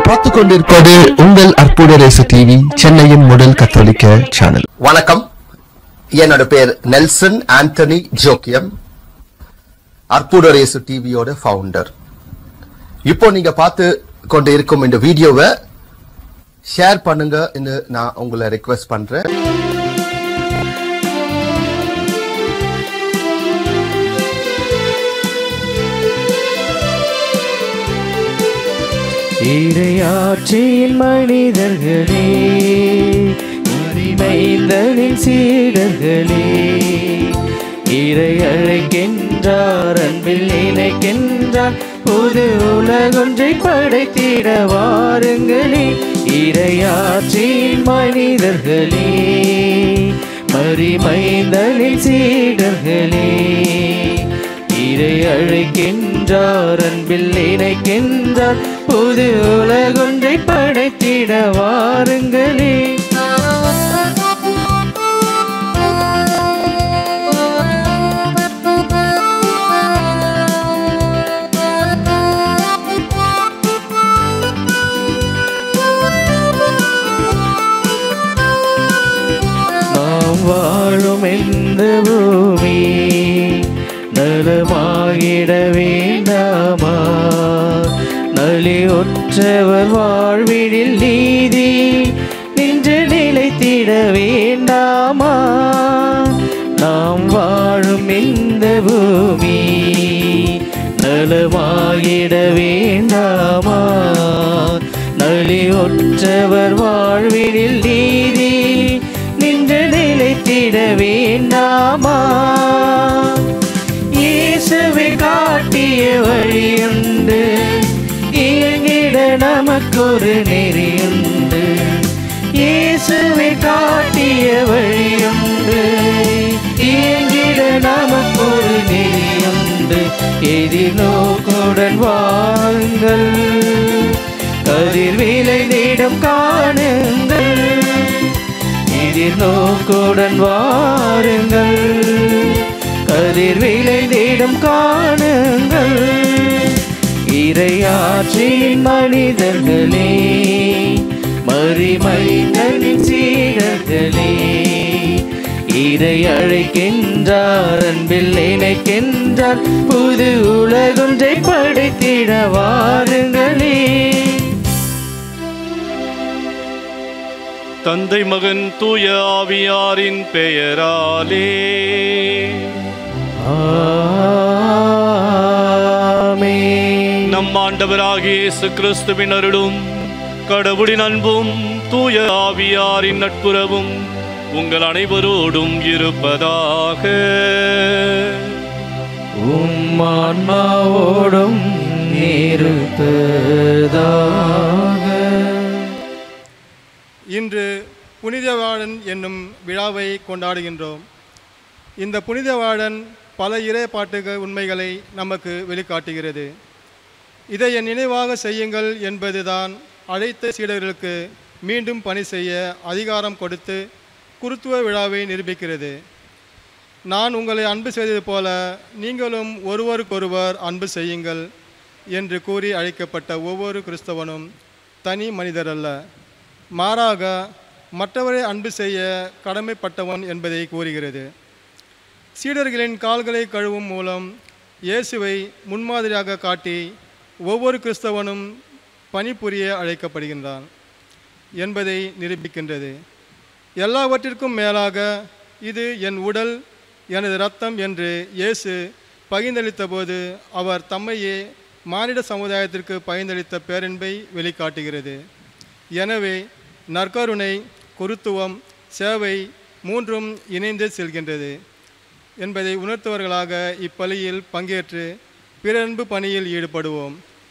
பார்த்து கொண்டிருப்பது உங்கள் அற்புத ரேசு டிவி சென்னையின் முதல் கத்தோலிக்க சேனல் வணக்கம் என்னோட பேர் நெல்சன் ஆண்டனி ஜோக்கியம் அற்புதரேசு டிவியோட ஃபவுண்டர் இப்போ நீங்க பார்த்து கொண்டு இருக்கும் இந்த வீடியோவை ஷேர் பண்ணுங்க நான் உங்களை ரெக்வெஸ்ட் பண்றேன் இறையாட்சியின் மனிதர்களே மைந்தனின் சீடர்களே இறை அழைக்கின்றார் அன்பில் நினைக்கின்றார் புது உலகொன்றை படைத்திட வாருங்களே இறையாட்சியின் மனிதர்களே மறிமைந்தனின் சீடர்களே இறை அழைக்கின்றார் அன்பில் இணைக்கின்றார் புது உலகொன்றை படைத்திட வாருங்களே நாம் வாழும் இந்த பூமி நலமாகிட வேண்டாமா நலியொற்றவர் வாழ்வினில் நீதி நின்று நிலைத்திட வேண்டாமா நாம் வாழும் இந்த பூமி நலமாகிட வேண்டாமா நலியொற்றவர் வாழ்வினில் நீதி நின்று நிலைத்திட வேண்டாமா இயேசுவை காட்டிய வழியுண்டு இயங்கிட நமக்கொரு நெறியுண்டு இயேசுவை காட்டிய வழியுண்டு இயங்கிட நமக்கொரு நெறியுண்டு எதிர்நோக்குடன் வாருங்கள் கதிர் விளைந்திடம் காணுங்கள் எதிர்நோக்குடன் வாருங்கள் கதிர் விளைந்திடம் காணுங்கள் இறையாற்றின் மனிதர்களே மறிமைந்தனின் சீடர்களே இறை அழைக்கின்றார் அன்பில் இணைக்கின்றார் புது உலகொன்றை படைத்திட வாருங்களே தந்தை மகன் தூய ஆவியாரின் பெயராலே ஆமென். நம் ஆண்டவராகிய இயேசு கிறிஸ்துவின் அருளும் கடவுளின் அன்பும் தூய ஆவியாரின் நட்புறவும் உங்கள் அனைவரோடும் இருப்பதாக உம் ஆன்மாவோடும் இருப்பதாக இன்று புனிதவாழன் என்னும் விழாவை கொண்டாடுகின்றோம் இந்த புனிதவாழன் பல இறைப்பாட்டுகள் உண்மைகளை நமக்கு வெளிக்காட்டுகிறது இதை என் நினைவாக செய்யுங்கள் என்பதுதான் அழைத்த சீடர்களுக்கு மீண்டும் பணி செய்ய அதிகாரம் கொடுத்து குருத்துவ விழாவை நிரூபிக்கிறது நான் உங்களை அன்பு செய்தது போல நீங்களும் ஒருவருக்கொருவர் அன்பு செய்யுங்கள் என்று கூறி அழைக்கப்பட்ட ஒவ்வொரு கிறிஸ்தவனும் தனி மனிதர் அல்ல மாறாக மற்றவரை அன்பு செய்ய கடமைப்பட்டவன் என்பதை கூறுகிறது சீடர்களின் கால்களை கழுவும் மூலம் இயேசுவை முன்மாதிரியாக காட்டி ஒவ்வொரு கிறிஸ்தவனும் பணிபுரிய அழைக்கப்படுகின்றான் என்பதை நிரூபிக்கின்றது எல்லாவற்றிற்கும் மேலாக இது என் உடல் எனது இரத்தம் என்று இயேசு பகிர்ந்தளித்தபோது அவர் தம்மையே மானிட சமுதாயத்திற்கு பகிர்ந்தளித்த பேரன்பை வெளிக்காட்டுகிறது எனவே நற்கருணை குருத்துவம் சேவை மூன்றும் இணைந்து செல்கின்றது என்பதை உணர்த்துவர்களாக இப்பலியில் பங்கேற்று பிறன்பு பணியில் ஈடுபடுவோம்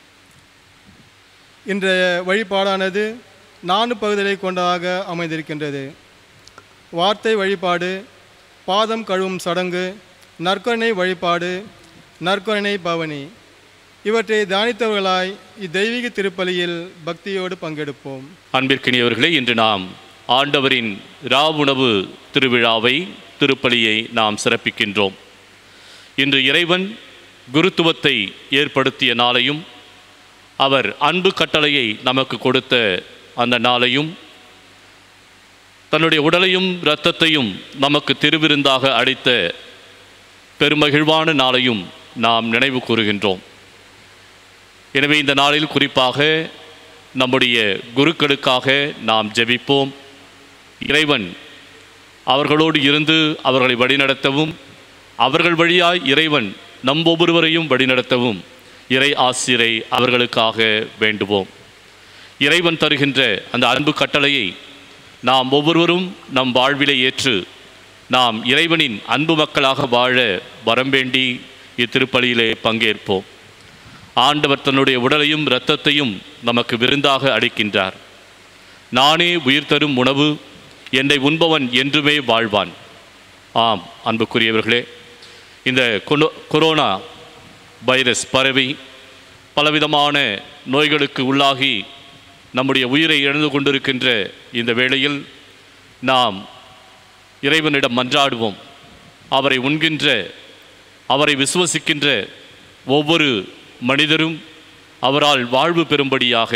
இன்றைய வழிபாடானது நான்கு பகுதிகளை கொண்டதாக அமைந்திருக்கின்றது வார்த்தை வழிபாடு பாதம் கழுவும் சடங்கு நற்கருணை வழிபாடு நற்கருணை பவனி இவற்றை தியானித்தவர்களாய் இத்தெய்வீக திருப்பலியில் பக்தியோடு பங்கெடுப்போம் அன்பிற்கினியவர்களே இன்று நாம் ஆண்டவரின் ராவுணவு திருவிழாவை திருப்பலியை நாம் சிறப்பிக்கின்றோம் இன்று இறைவன் குருத்துவத்தை ஏற்படுத்திய நாளையும் அவர் அன்பு கட்டளையை நமக்கு கொடுத்த அந்த நாளையும் தன்னுடைய உடலையும் இரத்தத்தையும் நமக்கு திருவிருந்தாக அளித்த பெருமகிழ்வான நாளையும் நாம் நினைவு கூறுகின்றோம் எனவே இந்த நாளில் குறிப்பாக நம்முடைய குருக்களுக்காக நாம் ஜெபிப்போம் இறைவன் அவர்களோடு இருந்து அவர்களை வழிநடத்தவும் அவர்கள் வழியாய் இறைவன் நம் ஒவ்வொருவரையும் வழிநடத்தவும் இறை ஆசிரை அவர்களுக்காக வேண்டுவோம் இறைவன் தருகின்ற அந்த அன்பு கட்டளையை நாம் ஒவ்வொருவரும் நம் வாழ்விலே ஏற்று நாம் இறைவனின் அன்பு மக்களாக வாழ வரம் வேண்டி இத்திருப்பலியிலே பங்கேற்போம் ஆண்டவர் தன்னுடைய உடலையும் இரத்தத்தையும் நமக்கு விருந்தாக அளிக்கின்றார் நானே உயிர் தரும் உணவு என்னை உண்பவன் என்றுமே வாழ்வான் ஆம் அன்புக்குரியவர்களே இந்த கொனோ- கொரோனா வைரஸ் பரவி பலவிதமான நோய்களுக்கு உள்ளாகி நம்முடைய உயிரை இழந்து கொண்டிருக்கின்ற இந்த வேளையில் நாம் இறைவனிடம் மன்றாடுவோம் அவரை உண்கின்ற அவரை விசுவசிக்கின்ற ஒவ்வொரு மனிதரும் அவரால் வாழ்வு பெறும்படியாக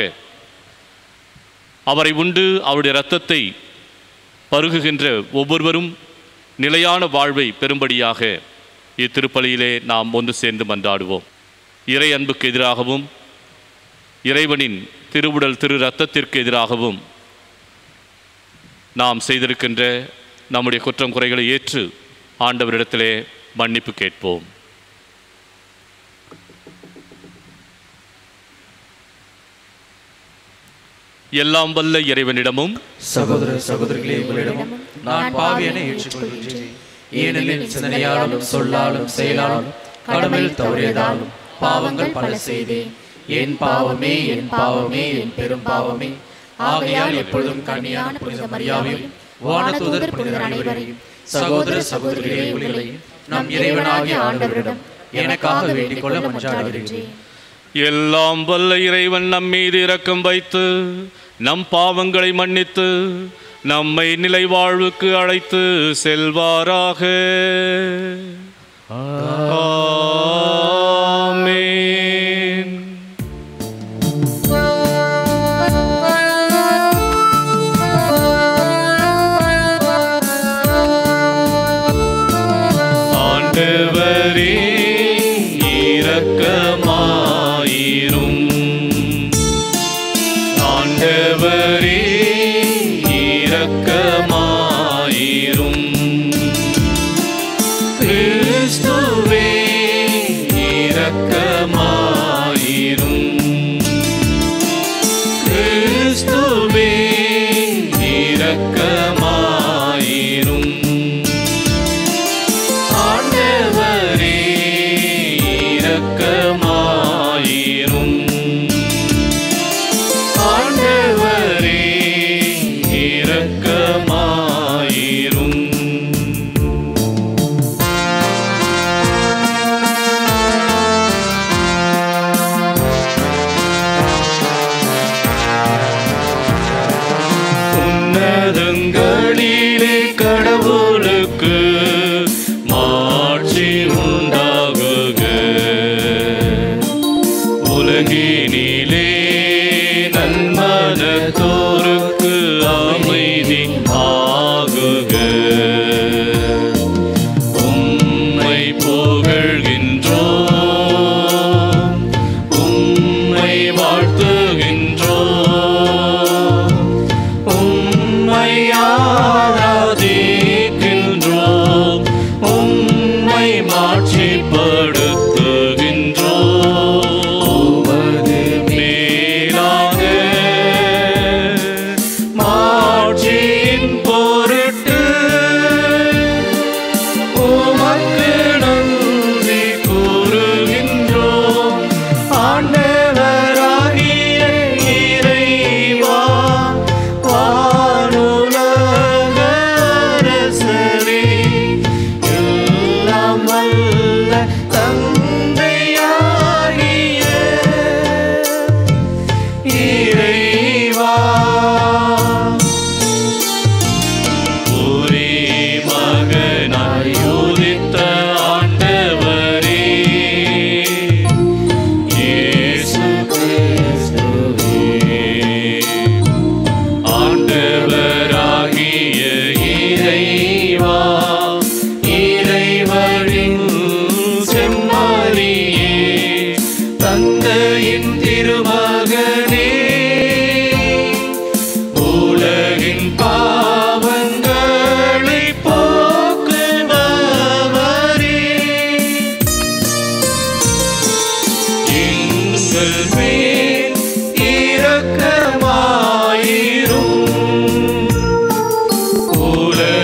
அவரை உண்டு அவருடைய இரத்தத்தை பருகுகின்ற ஒவ்வொருவரும் நிலையான வாழ்வை பெறும்படியாக இத்திருப்பலியிலே நாம் ஒன்று சேர்ந்து மன்றாடுவோம் இறை அன்புக்கு எதிராகவும் இறைவனின் திருவுடல் திரு ரத்தத்திற்கு எதிராகவும் நாம் செய்திருக்கின்ற நம்முடைய குற்றம் குறைகளை ஏற்று ஆண்டவரிடத்திலே மன்னிப்பு கேட்போம் எல்லாம் வல்ல இறைவனிடமும் சகோதர சகோதரிகளே உங்களிடமும் நான் பாவியனை ஏற்றுக்கொள்கின்றேன் ஏனெனில் சிந்தனையாலும் சொல்லாலும் செயலாலும் கடமையில் தவறியதாலும் பாவங்கள் பல செய்தேன் என் பாவமே என் பாவமே என் பெரும் பாவமே ஆகையால் எப்பொழுதும் கன்னியான புனித மரியாவையும் வானதூதர் புனிதர் அனைவரையும் சகோதர சகோதரிகளே உங்களையும் நம் இறைவனாகிய ஆண்டவரிடம் எனக்காக வேண்டிக் கொள்ள மன்றாடுகிறேன் எல்லாம் வல்ல இறைவன் நம் மீது இரக்கம் வைத்து நம் பாவங்களை மன்னித்து நம்மை நிலை வாழ்வுக்கு அழைத்து செல்வாராக ஆமென். ஆண்டவரே இரக்கமாயிரும் ஆண்டவரே இரக்கமாயிரும் கிறிஸ்துவே இரக்கமாயிரும் கிறிஸ்துவே இரக்கமாயிரும் ஆண்டவரே இரக்கமாயிரும் ஆண்டவரே இரக்கமாயிரும் உன்னதங்களிலே கடவுளுக்கு மாட்சி உண்டாகுக உலகினிலே நன்மனத்தோருக்கு அமைதி ஆகுக உம்மை புகழ்கின்றோம் உம்மை வாழ்த்துகின்றோம் உம்மை ஆராதிக்கின்றோம்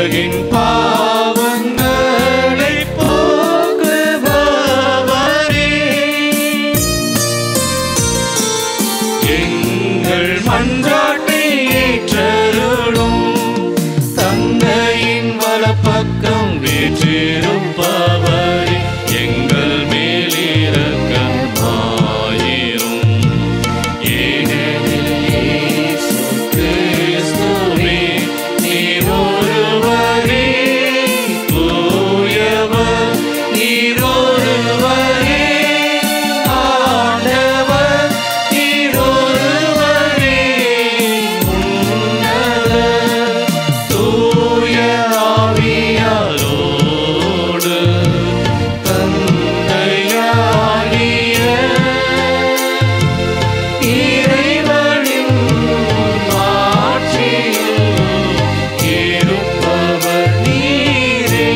உலகின் பாவங்களை போக்குபவரே எங்கள் மன்றாட்டை ஏற்றருளும் தந்தையின் வலப்பக்கம் வீற்றிருப்பவரே எங்கள் மேலிரக்கமாயிரும் ஏனெனில் இயேசு கிறிஸ்துவே நீர் ஒருவரே தூயவர் நீர் ஒருவரே ஆண்டவர் நீர் ஒருவரே உன்னதர் தூய ஆவியாரோடு தந்தையாகிய இறைவனின் ஆட்சியில் இருப்பவர் நீரே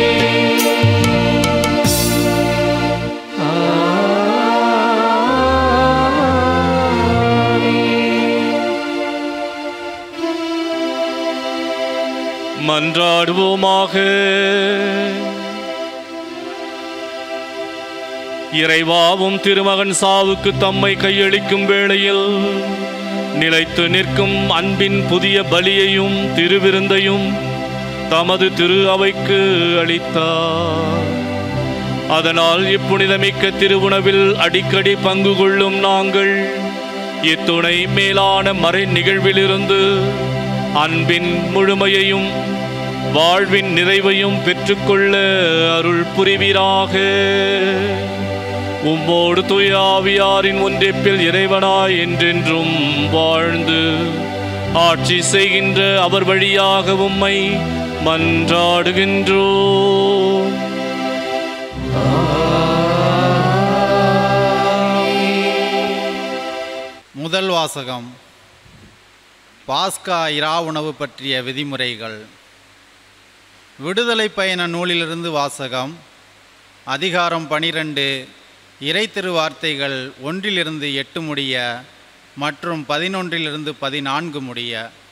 மன்றாடுவோமாக இறைவாவும் திருமகன் சாவுக்கு தம்மை கையளிக்கும் வேளையில் நிலைத்து நிற்கும் அன்பின் புதிய பலியையும் திருவிருந்தையும் தமது திரு அவைக்கு அளித்தார் அதனால் இப்புனிதமிக்க திருவுணவில் அடிக்கடி பங்கு கொள்ளும் நாங்கள் இத்துணை மேலான மறை நிகழ்விலிருந்து அன்பின் முழுமையையும் வாழ்வின் நிறைவையும் பெற்றுக்கொள்ள அருள் புரிவீராக உம்மோடு துயாவியாரின் ஒன்றிப்பில் இறைவனாய் என்றென்றும் வாழ்ந்து ஆட்சி செய்கின்ற அவர் வழியாக உம்மை மன்றாடுகின்றோம் முதல் வாசகம் பாஸ்கா இரா உணவு பற்றிய விதிமுறைகள் விடுதலை பயண நூலிலிருந்து வாசகம் அதிகாரம் பனிரெண்டு இறை திருவார்த்தைகள் ஒன்றிலிருந்து எட்டு முடிய மற்றும் பதினொன்றிலிருந்து பதினான்கு முடிய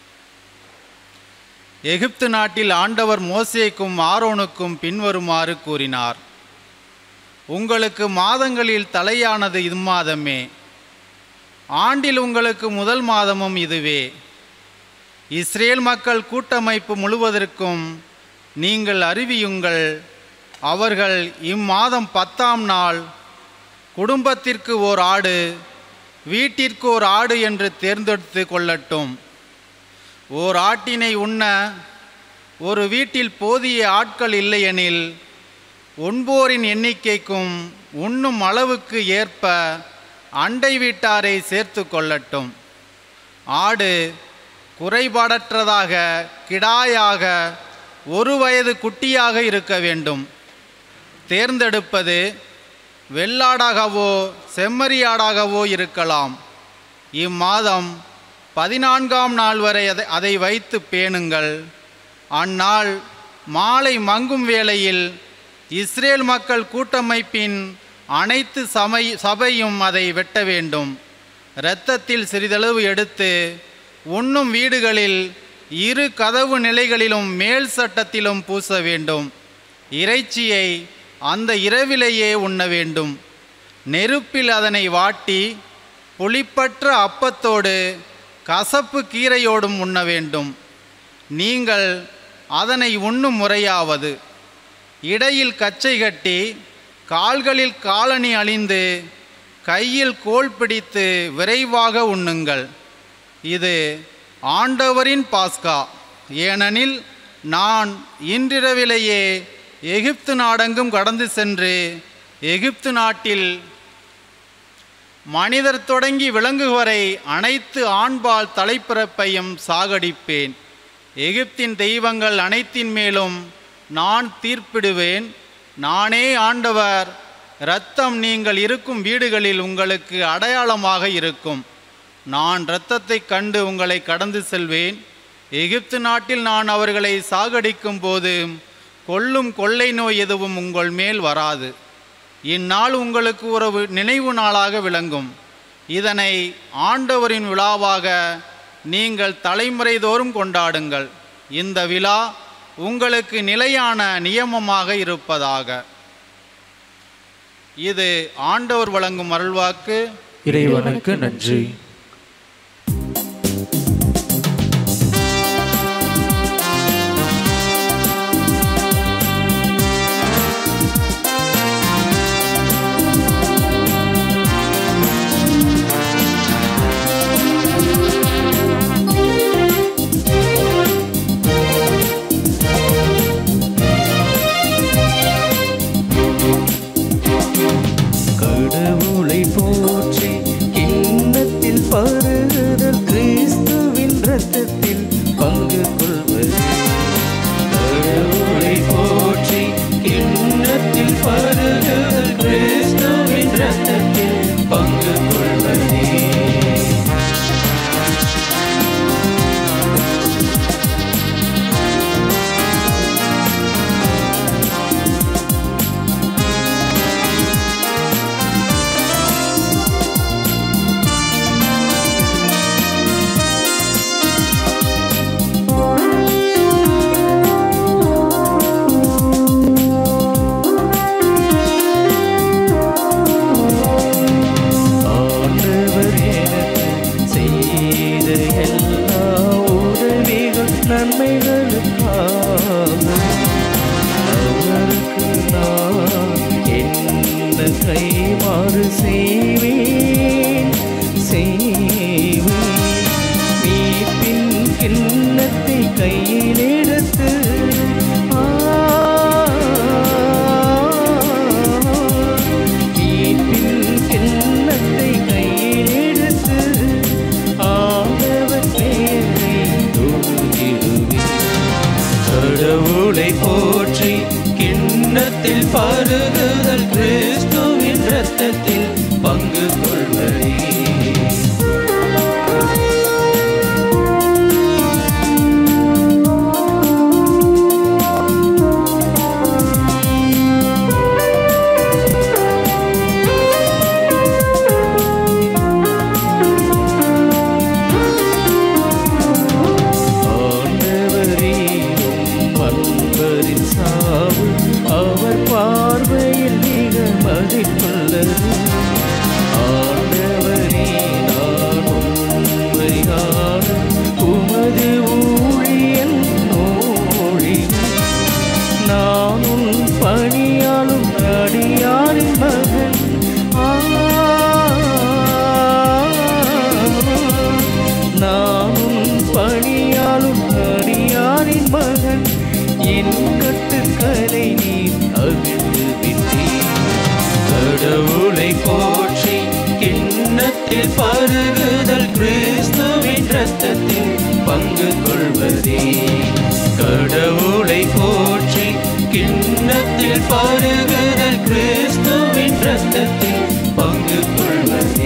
எகிப்து நாட்டில் ஆண்டவர் மோசேக்கும் ஆரோனுக்கும் பின்வருமாறு கூறினார் உங்களுக்கு மாதங்களில் தலையானது இம்மாதமே ஆண்டில் உங்களுக்கு முதல் மாதமும் இதுவே இஸ்ரேல் மக்கள் கூட்டமைப்பு முழுவதற்கும் நீங்கள் அறிவியுங்கள் அவர்கள் இம்மாதம் பத்தாம் நாள் குடும்பத்திற்கு ஓர் ஆடு வீட்டிற்கு ஓர் ஆடு என்று தேர்ந்தெடுத்து கொள்ளட்டும் ஓர் ஆட்டினை உண்ண ஒரு வீட்டில் போதிய ஆட்கள் இல்லையெனில் உண்போரின் எண்ணிக்கைக்கும் உண்ணும் அளவுக்கு ஏற்ப அண்டை வீட்டாரை சேர்த்து கொள்ளட்டும் ஆடு குறைபாடற்றதாக கிடாயாக ஒரு வயது குட்டியாக இருக்க வேண்டும் தேர்ந்தெடுப்பது வெள்ளாடாகவோ செம்மறியாடாகவோ இருக்கலாம் இம்மாதம் பதினான்காம் நாள் வரை அதை அதை வைத்து பேணுங்கள் அந்நாள் மாலை மங்கும் வேளையில் இஸ்ரேல் மக்கள் கூட்டமைப்பின் அனைத்து சமை சபையும் அதை வெட்ட வேண்டும் இரத்தத்தில் சிறிதளவு எடுத்து உண்ணும் வீடுகளில் இரு கதவு நிலைகளிலும் மேல் சட்டத்திலும் பூச வேண்டும் இறைச்சியை அந்த இரவிலேயே உண்ண வேண்டும் நெருப்பில் அதனை வாட்டி புளிப்பற்ற அப்பத்தோடு கசப்பு கீரையோடும் உண்ண வேண்டும் நீங்கள் அதனை உண்ணும் முறையாவது இடையில் கச்சை கட்டி கால்களில் காலணி அணிந்து கையில் கோல் பிடித்து விரைவாக உண்ணுங்கள் இது ஆண்டவரின் பாஸ்கா ஏனெனில் நான் இன்றிரவிலேயே எகிப்து நாடெங்கும் கடந்து சென்று எகிப்து நாட்டில் மனிதர் தொடங்கி விலங்கு வரை அனைத்து ஆண்பால் தலைப்பிறப்பையும் சாகடிப்பேன் எகிப்தின் தெய்வங்கள் அனைத்தின் மேலும் நான் தீர்ப்பிடுவேன் நானே ஆண்டவர் இரத்தம் நீங்கள் இருக்கும் வீடுகளில் உங்களுக்கு அடையாளமாக இருக்கும் நான் இரத்தத்தை கண்டு உங்களை கடந்து செல்வேன் எகிப்து நாட்டில் நான் அவர்களை சாகடிக்கும் போது கொல்லும் கொள்ளை நோய் எதுவும் உங்கள் மேல் வராது இந்நாள் உங்களுக்கு ஒரு வி- நினைவு நாளாக விளங்கும் இதனை ஆண்டவரின் விழாவாக நீங்கள் தலைமுறை தோறும் கொண்டாடுங்கள் இந்த விழா உங்களுக்கு நிலையான நியமமாக இருப்பதாக இது ஆண்டவர் வழங்கும் அருள்வாக்கு இறைவனுக்கு நன்றி கடவுளை போற்றி கிண்ணத்தில் பருகுதல் கிறிஸ்துவின் ரத்தத்தில் பங்கு கொள்வது கடவுளை போற்றி கிண்ணத்தில் பருகுதல் கிறிஸ்துவின் ரத்தத்தில் பங்கு கொள்வதே ஆண்டவர் எனக்கு செய்த எல்லா உதவிகள் நன்மைகளுக்காக அவருக்கு நான் என்ன கைமாறு செய்வேன் செய்வேன் மீட்பின் கிண்ணத்தை கையில் எடுத்து மீட்பின் கிண்ணத்தை கையில் எடுத்து ஆண்டவர் பெயரை தொழுதிடுவேன் கடவுளை போற்றி கிண்ணத்தில் பருகுதல் கிறிஸ்துவின் ரத்தத்தில் பங்கு கொள்வதே ஆண்டவரேயும் அன்பரின் சாவு அவர் பார்வையில் மிக மதிப்புள்ளது ஆண்டவரே நான் உண்மையான உமது ஊழியன் நோழி நான் உன் பணியாலும் அடியாரின் மகன் ஆ நானும் பணியாலும் அடியாரின் மகன் என் கட்டுக்களை நீ அவிழ்த்து விட்டேன் கடவுளை போற்றி கிண்ணத்தில் பருகுதல் கிறிஸ்துவின் ரத்தத்தில் பங்கு கொள்வதே கடவுளை போற்றி கிண்ணத்தில் பருகுதல் கிறிஸ்துவின் ரத்தத்தில் பங்கு கொள்வதே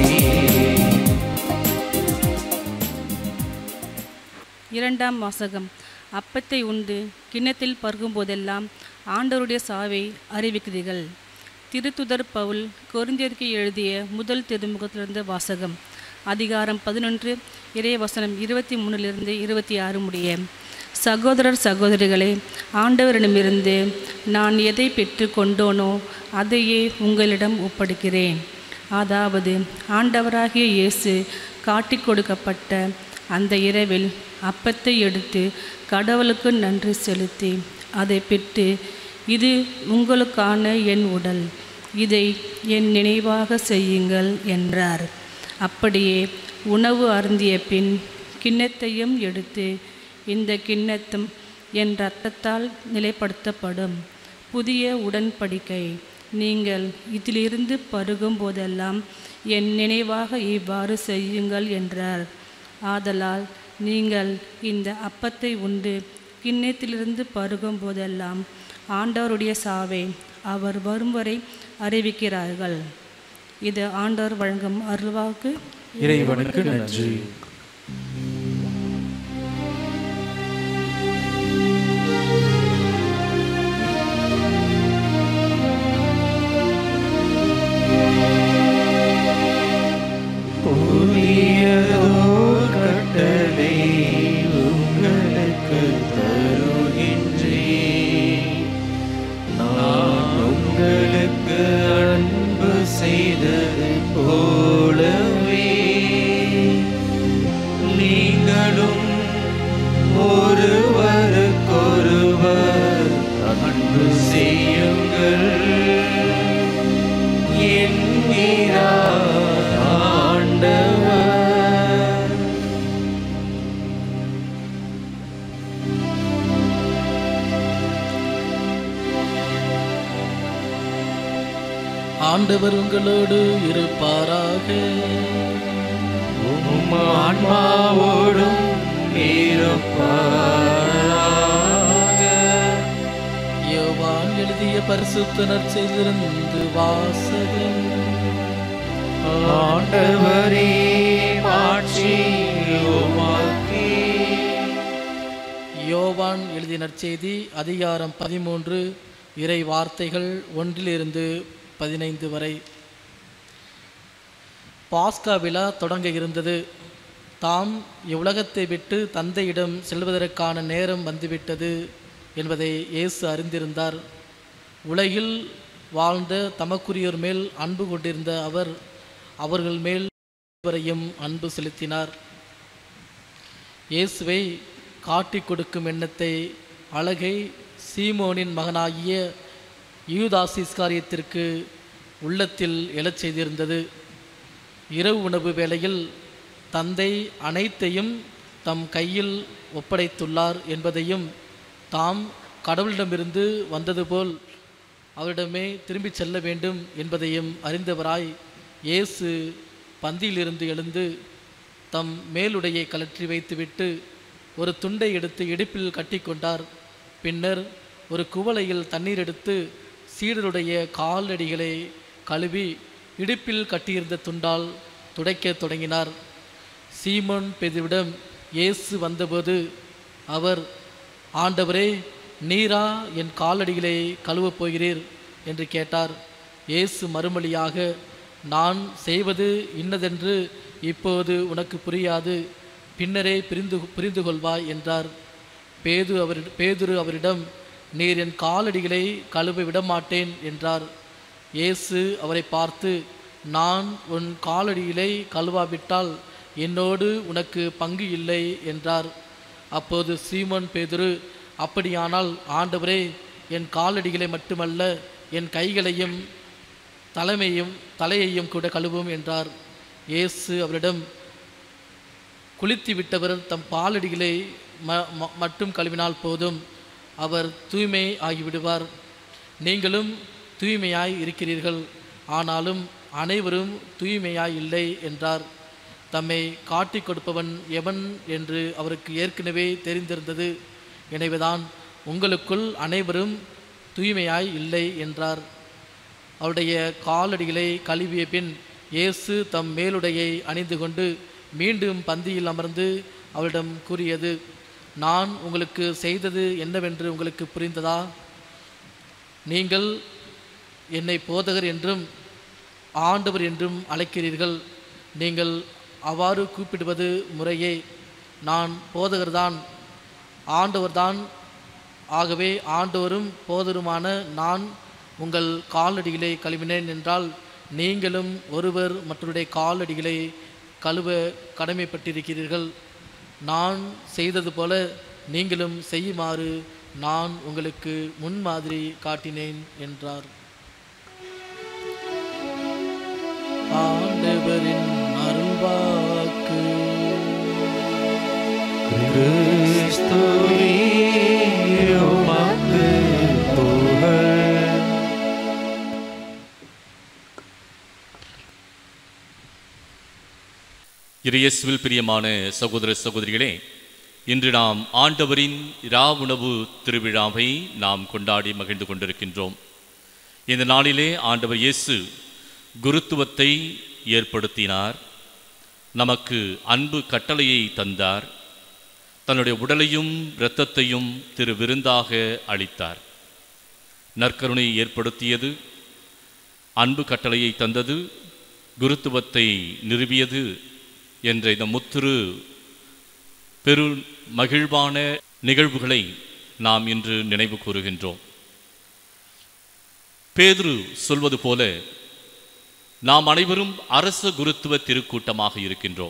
இரண்டாம் வாசகம் அப்பத்தை உண்டு கிண்ணத்தில் பருகும்போதெல்லாம் ஆண்டவருடைய சாவை அறிவிக்கிறீர்கள் திருத்துதர் பவுல் கொரிந்தியருக்கு எழுதிய முதல் திருமுகத்திலிருந்து வாசகம் அதிகாரம் பதினொன்று இறைவசனம் இருபத்தி மூணிலிருந்து இருபத்தி ஆறு முடிய சகோதரர் சகோதரிகளே ஆண்டவரிடமிருந்து நான் எதை பெற்று கொண்டோனோ அதையே உங்களிடம் ஒப்படைக்கிறேன் அதாவது ஆண்டவராகிய இயேசு காட்டிக் கொடுக்கப்பட்ட அந்த இரவில் அப்பத்தை எடுத்து கடவுளுக்கு நன்றி செலுத்தி அதை பெற்று இது உங்களுக்கான என் உடல் இதை என் நினைவாக செய்யுங்கள் என்றார் அப்படியே உணவு அருந்திய பின் கிண்ணத்தையும் எடுத்து இந்த கிண்ணத்தும் என் இரத்தத்தால் நிலைப்படுத்தப்படும் புதிய உடன்படிக்கை நீங்கள் இதிலிருந்து பருகும் போதெல்லாம் என் நினைவாக இவ்வாறு செய்யுங்கள் என்றார் ஆதலால் நீங்கள் இந்த அப்பத்தை உண்டு கிண்ணத்திலிருந்து பருகும் போதெல்லாம் ஆண்டவருடைய சாவை அவர் வரும் வரை அறிவிக்கிறார்கள் இது ஆண்டவர் வழங்கும் அருள்வாக்கு இறைவனுக்கு நன்றி புதியதோர் கட்டளை உங்களுக்கு தருகின்றேன் ஆண்டவர் உங்களோடு இருப்பாராக உம் ஆன்மாவோடும் இருப்பாராக யோவான் எழுதிய பரிசுத்த நற்செய்திருந்து வாசகம் ஆண்டவரே மாட்சி உமக்கே யோவான் எழுதிய நற்செய்தி அதிகாரம் பதிமூன்று இறை வார்த்தைகள் ஒன்றிலிருந்து பதினைந்து வரை பாஸ்கா விழா தொடங்க இருந்தது தாம் இவ்வுலகத்தை விட்டு தந்தையிடம் செல்வதற்கான நேரம் வந்துவிட்டது என்பதை இயேசு அறிந்திருந்தார் உலகில் வாழ்ந்த தமக்குரியோர் மேல் அன்பு கொண்டிருந்த அவர் அவர்கள் மேல் வரையும் அன்பு செலுத்தினார் இயேசுவை காட்டிக் கொடுக்கும் எண்ணத்தை அழகை சீமோனின் மகனாகிய யூதாசிஸ்காரியத்திற்கு உள்ளத்தில் எழச் செய்திருந்தது இரவு உணவு வேளையில் தந்தை அனைத்தையும் தம் கையில் ஒப்படைத்துள்ளார் என்பதையும் தாம் கடவுளிடமிருந்து வந்தது போல் அவரிடமே திரும்பிச் செல்ல வேண்டும் என்பதையும் அறிந்தவராய் இயேசு பந்தியிலிருந்து எழுந்து தம் மேலுடையை கலற்றி வைத்துவிட்டு ஒரு துண்டை எடுத்து இடுப்பில் கட்டிக்கொண்டார் பின்னர் ஒரு குவளையில் தண்ணீர் எடுத்து சீடருடைய காலடிகளை கழுவி இடுப்பில் கட்டியிருந்த துண்டால் துடைக்கத் தொடங்கினார் சீமோன் பெதுவிடம் இயேசு வந்தபோது அவர் ஆண்டவரே நீரா என் காலடிகளை கழுவப் போகிறீர் என்று கேட்டார் இயேசு மறுமொழியாக நான் செய்வது இன்னதென்று இப்போது உனக்கு புரியாது பின்னரே புரிந்து புரிந்து கொள்வாய் என்றார் பேது அவர் பேதுரு அவரிடம் நீர் என் காலடிகளை கழுவ விடமாட்டேன் என்றார் இயேசு அவரை பார்த்து நான் உன் காலடிகளை கழுவாவிட்டால் என்னோடு உனக்கு பங்கு இல்லை என்றார் அப்போது சீமோன் பேதுரு அப்படியானால் ஆண்டவரே என் காலடிகளை மட்டுமல்ல என் கைகளையும் தலைமையும் தலையையும் கூட கழுவும் என்றார் இயேசு அவரிடம் குளித்து விட்டவர் தம் பாலடிகளை ம ம- மட்டும் கழுவினால் போதும் அவர் தூய்மை ஆகிவிடுவார் நீங்களும் தூய்மையாய் இருக்கிறீர்கள் ஆனாலும் அனைவரும் தூய்மையாய் இல்லை என்றார் தம்மை காட்டிக் கொடுப்பவன் எவன் என்று அவருக்கு ஏற்கனவே தெரிந்திருந்தது எனவேதான் உங்களுக்குள் அனைவரும் தூய்மையாய் இல்லை என்றார் அவருடைய காலடிகளை கழுவிய பின் இயேசு தம் மேலுடையை அணிந்து கொண்டு மீண்டும் பந்தியில் அமர்ந்து அவரிடம் கூறியது நான் உங்களுக்கு செய்தது என்னவென்று உங்களுக்கு புரிந்ததா நீங்கள் என்னை போதகர் என்றும் ஆண்டவர் என்றும் அழைக்கிறீர்கள் நீங்கள் அவ்வாறு கூப்பிடுவது முறையே நான் போதகர்தான் ஆண்டவர்தான் ஆகவே ஆண்டவரும் போதருமான நான் உங்கள் காலடிகளை கழுவினேன் என்றால் நீங்களும் ஒருவர் மற்றவருடைய காலடிகளை கழுவ கடமைப்பட்டிருக்கிறீர்கள் நான் செய்தது போல நீங்களும் செய்யுமாறு நான் உங்களுக்கு முன்மாதிரி காட்டினேன் என்றார் ஆண்டவரின் அருள்வாக்கு கிறிஸ்துவே உமக்கு புகழ் இறையேசுவில் பிரியமான சகோதர சகோதரிகளே இன்று நாம் ஆண்டவரின் இரா உணவு திருவிழாவை நாம் கொண்டாடி மகிழ்ந்து கொண்டிருக்கின்றோம் இந்த நாளிலே ஆண்டவர் இயேசு குருத்துவத்தை ஏற்படுத்தினார் நமக்கு அன்பு கட்டளையை தந்தார் தன்னுடைய உடலையும் இரத்தத்தையும் திரு விருந்தாக அளித்தார் நற்கருணை ஏற்படுத்தியது அன்பு கட்டளையை தந்தது குருத்துவத்தை நிறுவியது என்ற இந்த முத்திரு பெரு மகிழ்வான நிகழ்வுகளை நாம் இன்று நினைவு கூறுகின்றோம் பேதுரு சொல்வது போல நாம் அனைவரும் அரச குருத்துவ திருக்கூட்டமாக இருக்கின்றோம்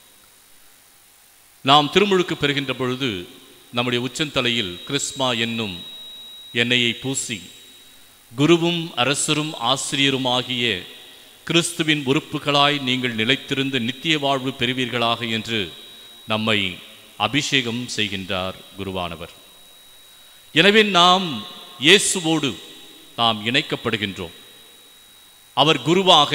நாம் திருமுழுக்கு பெறுகின்ற பொழுது நம்முடைய உச்சந்தலையில் கிறிஸ்மா என்னும் எண்ணெயை பூசி குருவும் அரசரும் ஆசிரியருமாகிய கிறிஸ்துவின் உறுப்புகளாய் நீங்கள் நிலைத்திருந்து நித்திய வாழ்வு பெறுவீர்களாக என்று நம்மை அபிஷேகம் செய்கின்றார் குருவானவர் எனவே நாம் இயேசுவோடு நாம் இணைக்கப்படுகின்றோம் அவர் குருவாக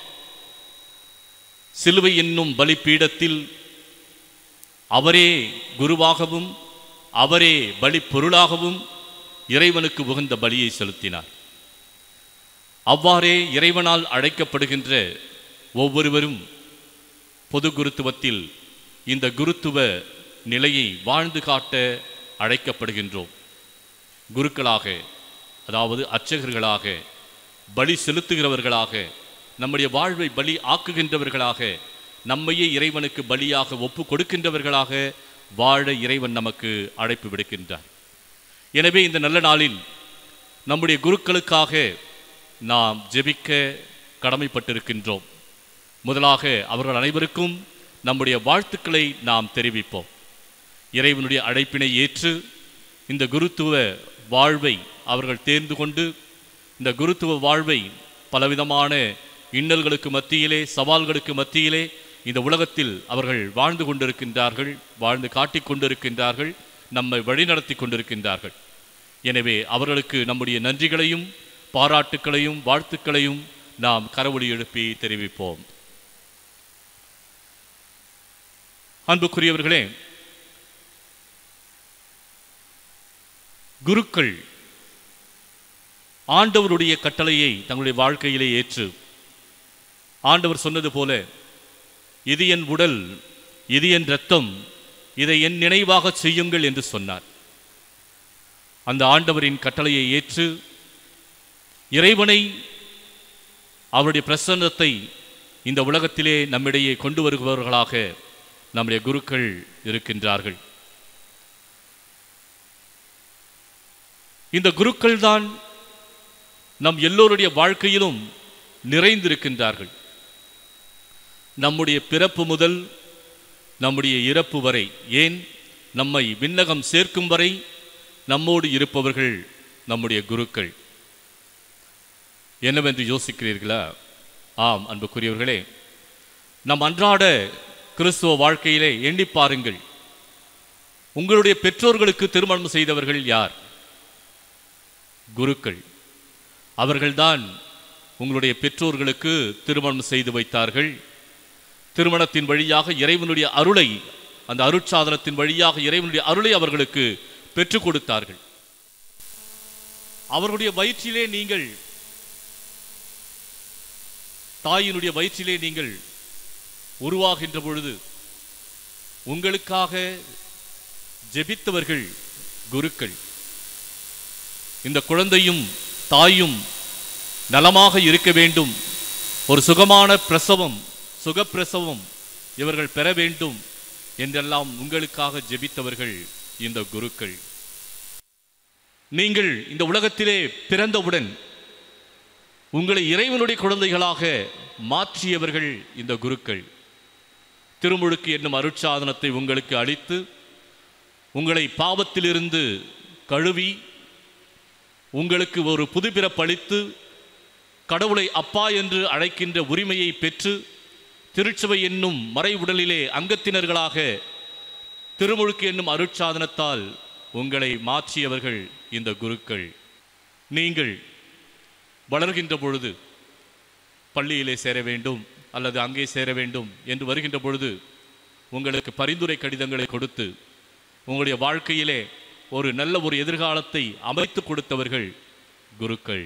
சிலுவை என்னும் பலிபீடத்தில் அவரே குருவாகவும் அவரே பலி பொருளாகவும் இறைவனுக்கு உகந்த பலியை செலுத்தினார் அவ்வாறே இறைவனால் அழைக்கப்படுகின்ற ஒவ்வொருவரும் பொது குருத்துவத்தில் இந்த குருத்துவ நிலையை வாழ்ந்து காட்ட அழைக்கப்படுகின்றோம் குருக்களாக அதாவது அர்ச்சகர்களாக பலி செலுத்துகிறவர்களாக நம்முடைய வாழ்வை பலி ஆக்குகின்றவர்களாக நம்மையே இறைவனுக்கு பலியாக ஒப்பு கொடுக்கின்றவர்களாக வாழ இறைவன் நமக்கு அழைப்பு விடுக்கின்றார் எனவே இந்த நல்ல நாளில் நம்முடைய குருக்களுக்காக நாம் ஜெபிக்க கடமைப்பட்டிருக்கின்றோம் முதலாக அவர்கள் அனைவருக்கும் நம்முடைய வாழ்த்துக்களை நாம் தெரிவிப்போம் இறைவனுடைய அழைப்பினை ஏற்று இந்த குருத்துவ வாழ்வை அவர்கள் தேர்ந்து கொண்டு இந்த குருத்துவ வாழ்வை பலவிதமான இன்னல்களுக்கு மத்தியிலே சவால்களுக்கு மத்தியிலே இந்த உலகத்தில் அவர்கள் வாழ்ந்து கொண்டிருக்கின்றார்கள் வாழ்ந்து காட்டிக் கொண்டிருக்கின்றார்கள் நம்மை வழிநடத்தி கொண்டிருக்கின்றார்கள் எனவே அவர்களுக்கு நம்முடைய நன்றிகளையும் பாராட்டுக்களையும் வாழ்த்துக்களையும் நாம் கரவொலி எழுப்பி தெரிவிப்போம் அன்புக்குரியவர்களே குருக்கள் ஆண்டவருடைய கட்டளையை தங்களுடைய வாழ்க்கையிலே ஏற்று ஆண்டவர் சொன்னது போல இது என் உடல் இது என் இரத்தம் இதை என் நினைவாக செய்யுங்கள் என்று சொன்னார் அந்த ஆண்டவரின் கட்டளையை ஏற்று இறைவனை அவருடைய பிரசன்னத்தை இந்த உலகத்திலே நம்மிடையே கொண்டு வருபவர்களாக நம்முடைய குருக்கள் இருக்கின்றார்கள் இந்த குருக்கள் தான் நம் எல்லோருடைய வாழ்க்கையிலும் நிறைந்திருக்கின்றார்கள் நம்முடைய பிறப்பு முதல் நம்முடைய இறப்பு வரை ஏன் நம்மை விண்ணகம் சேர்க்கும் வரை நம்மோடு இருப்பவர்கள் நம்முடைய குருக்கள் என்னவென்று யோசிக்கிறீர்களா ஆம் அன்புக்குரியவர்களே நம் அன்றாட கிறிஸ்துவ வாழ்க்கையிலே எண்ணி பாருங்கள் உங்களுடைய பெற்றோர்களுக்கு திருமணம் செய்தவர்கள் யார் குருக்கள் அவர்கள்தான் உங்களுடைய பெற்றோர்களுக்கு திருமணம் செய்து வைத்தார்கள் திருமணத்தின் வழியாக இறைவனுடைய அருளை அந்த அருட்சாதனத்தின் வழியாக இறைவனுடைய அருளை அவர்களுக்கு பெற்றுக் கொடுத்தார்கள் அவர்களுடைய வயிற்றிலே நீங்கள் தாயினுடைய வயிற்றிலே நீங்கள் உருவாகின்ற பொழுது உங்களுக்காக ஜெபித்தவர்கள் குருக்கள் இந்த குழந்தையும் தாயும் நலமாக இருக்க வேண்டும் ஒரு சுகமான பிரசவம் சுகப்பிரசவம் இவர்கள் பெற வேண்டும் என்றெல்லாம் உங்களுக்காக ஜெபித்தவர்கள் இந்த குருக்கள் நீங்கள் இந்த உலகத்திலே பிறந்தவுடன் உங்களை இறைவனுடைய குழந்தைகளாக மாற்றியவர்கள் இந்த குருக்கள் திருமுழுக்கு என்னும் அருட்சாதனத்தை உங்களுக்கு அளித்து உங்களை பாவத்திலிருந்து கழுவி உங்களுக்கு ஒரு புதுப்பிறப்பளித்து கடவுளை அப்பா என்று அழைக்கின்ற உரிமையை பெற்று திருச்சபை என்னும் மறை உடலிலே அங்கத்தினர்களாக திருமுழுக்கு என்னும் அருட்சாதனத்தால் உங்களை மாற்றியவர்கள் இந்த குருக்கள் நீங்கள் வளர்கின்ற பொழுது பள்ளியிலே சேர வேண்டும் அல்லது அங்கே சேர வேண்டும் என்று வருகின்ற பொழுது உங்களுக்கு பரிந்துரை கடிதங்களை கொடுத்து உங்களுடைய வாழ்க்கையிலே ஒரு நல்ல ஒரு எதிர்காலத்தை அமைத்து கொடுத்தவர்கள் குருக்கள்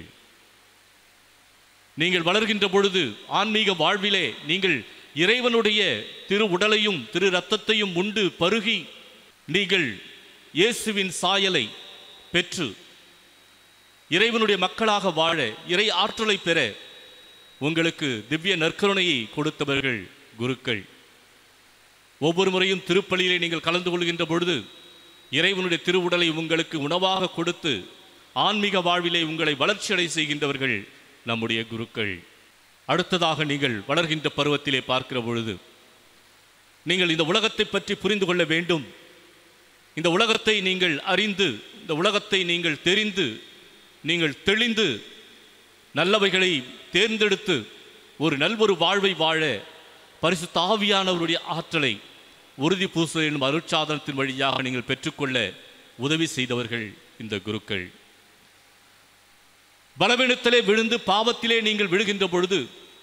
நீங்கள் வளர்கின்ற பொழுது ஆன்மீக வாழ்விலே நீங்கள் இறைவனுடைய திரு உடலையும் திரு ரத்தத்தையும் உண்டு பருகி நீங்கள் இயேசுவின் சாயலை பெற்று இறைவனுடைய மக்களாக வாழ இறை ஆற்றலை பெற உங்களுக்கு திவ்ய நற்கருணையை கொடுத்தவர்கள் குருக்கள் ஒவ்வொரு முறையும் திருப்பலியிலே நீங்கள் கலந்து கொள்கின்ற பொழுது இறைவனுடைய திருவுடலை உங்களுக்கு உணவாக கொடுத்து ஆன்மீக வாழ்விலே உங்களை வளர்ச்சியடை செய்கின்றவர்கள் நம்முடைய குருக்கள் அடுத்ததாக நீங்கள் வளர்கின்ற பருவத்திலே பார்க்கிற பொழுது நீங்கள் இந்த உலகத்தை பற்றி புரிந்து கொள்ள வேண்டும் இந்த உலகத்தை நீங்கள் அறிந்து இந்த உலகத்தை நீங்கள் தெரிந்து நீங்கள் தெளிந்து நல்லவைகளை தேர்ந்தெடுத்து ஒரு நல்வொரு வாழ்வை வாழ பரிசுத்த ஆவியானவருடைய ஆற்றலை உறுதி பூசல் என்னும் அருட்சாதனத்தின் வழியாக நீங்கள் பெற்றுக்கொள்ள உதவி செய்தவர்கள் இந்த குருக்கள் பலவீனத்திலே விழுந்து பாவத்திலே நீங்கள் விழுகின்ற பொழுது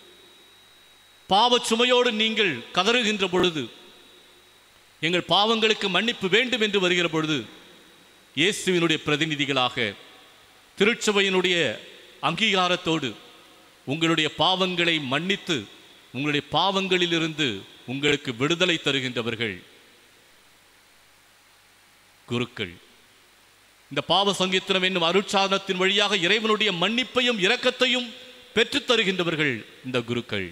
பாவச் சுமையோடு நீங்கள் கதறுகின்ற பொழுது எங்கள் பாவங்களுக்கு மன்னிப்பு வேண்டும் என்று வருகிற பொழுது இயேசுவினுடைய பிரதிநிதிகளாக திருச்சபையினுடைய அங்கீகாரத்தோடு உங்களுடைய பாவங்களை மன்னித்து உங்களுடைய பாவங்களிலிருந்து உங்களுக்கு விடுதலை தருகின்றவர்கள் குருக்கள் இந்த பாவ சங்கீத்திரம் என்னும் அருட்சாதனத்தின் வழியாக இறைவனுடைய மன்னிப்பையும் இரக்கத்தையும் பெற்றுத் தருகின்றவர்கள் இந்த குருக்கள்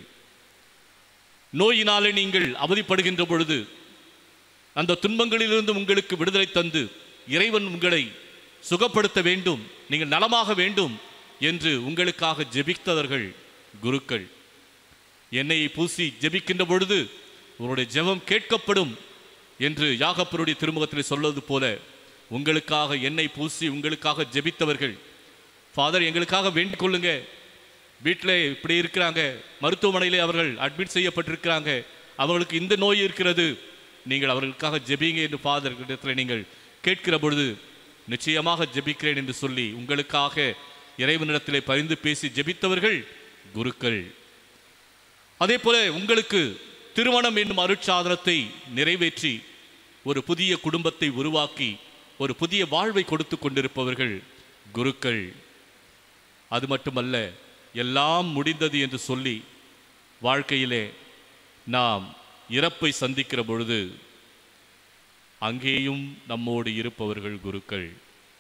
நோயினாலே நீங்கள் அவதிப்படுகின்ற பொழுது அந்த துன்பங்களிலிருந்து உங்களுக்கு விடுதலை தந்து இறைவன் உங்களை சுகப்படுத்த வேண்டும் நீங்கள் நலமாக வேண்டும் என்று உங்களுக்காக ஜெபித்தவர்கள் குருக்கள் எண்ணெயை பூசி ஜெபிக்கின்ற பொழுது உங்களுடைய ஜெபம் கேட்கப்படும் என்று யாகப்பருடைய திருமுகத்தில் சொல்வது போல உங்களுக்காக எண்ணெய் பூசி உங்களுக்காக ஜெபித்தவர்கள் ஃபாதர் எங்களுக்காக வேண்டிக் கொள்ளுங்க வீட்டில் இப்படி இருக்கிறாங்க மருத்துவமனையிலே அவர்கள் அட்மிட் செய்யப்பட்டிருக்கிறாங்க அவர்களுக்கு இந்த நோய் இருக்கிறது நீங்கள் அவர்களுக்காக ஜெபிங்க என்று ஃபாதர் இடத்துல நீங்கள் கேட்கிற பொழுது நிச்சயமாக ஜெபிக்கிறேன் என்று சொல்லி உங்களுக்காக இறைவனிடத்திலே பரிந்து பேசி ஜெபித்தவர்கள் குருக்கள் அதே போல உங்களுக்கு திருமணம் என்னும் அருட்சாதனத்தை நிறைவேற்றி ஒரு புதிய குடும்பத்தை உருவாக்கி ஒரு புதிய வாழ்வை கொடுத்து கொண்டிருப்பவர்கள் குருக்கள் அது மட்டுமல்ல எல்லாம் முடிந்தது என்று சொல்லி வாழ்க்கையிலே நாம் இறப்பை சந்திக்கிற பொழுது அங்கேயும் நம்மோடு இருப்பவர்கள் குருக்கள்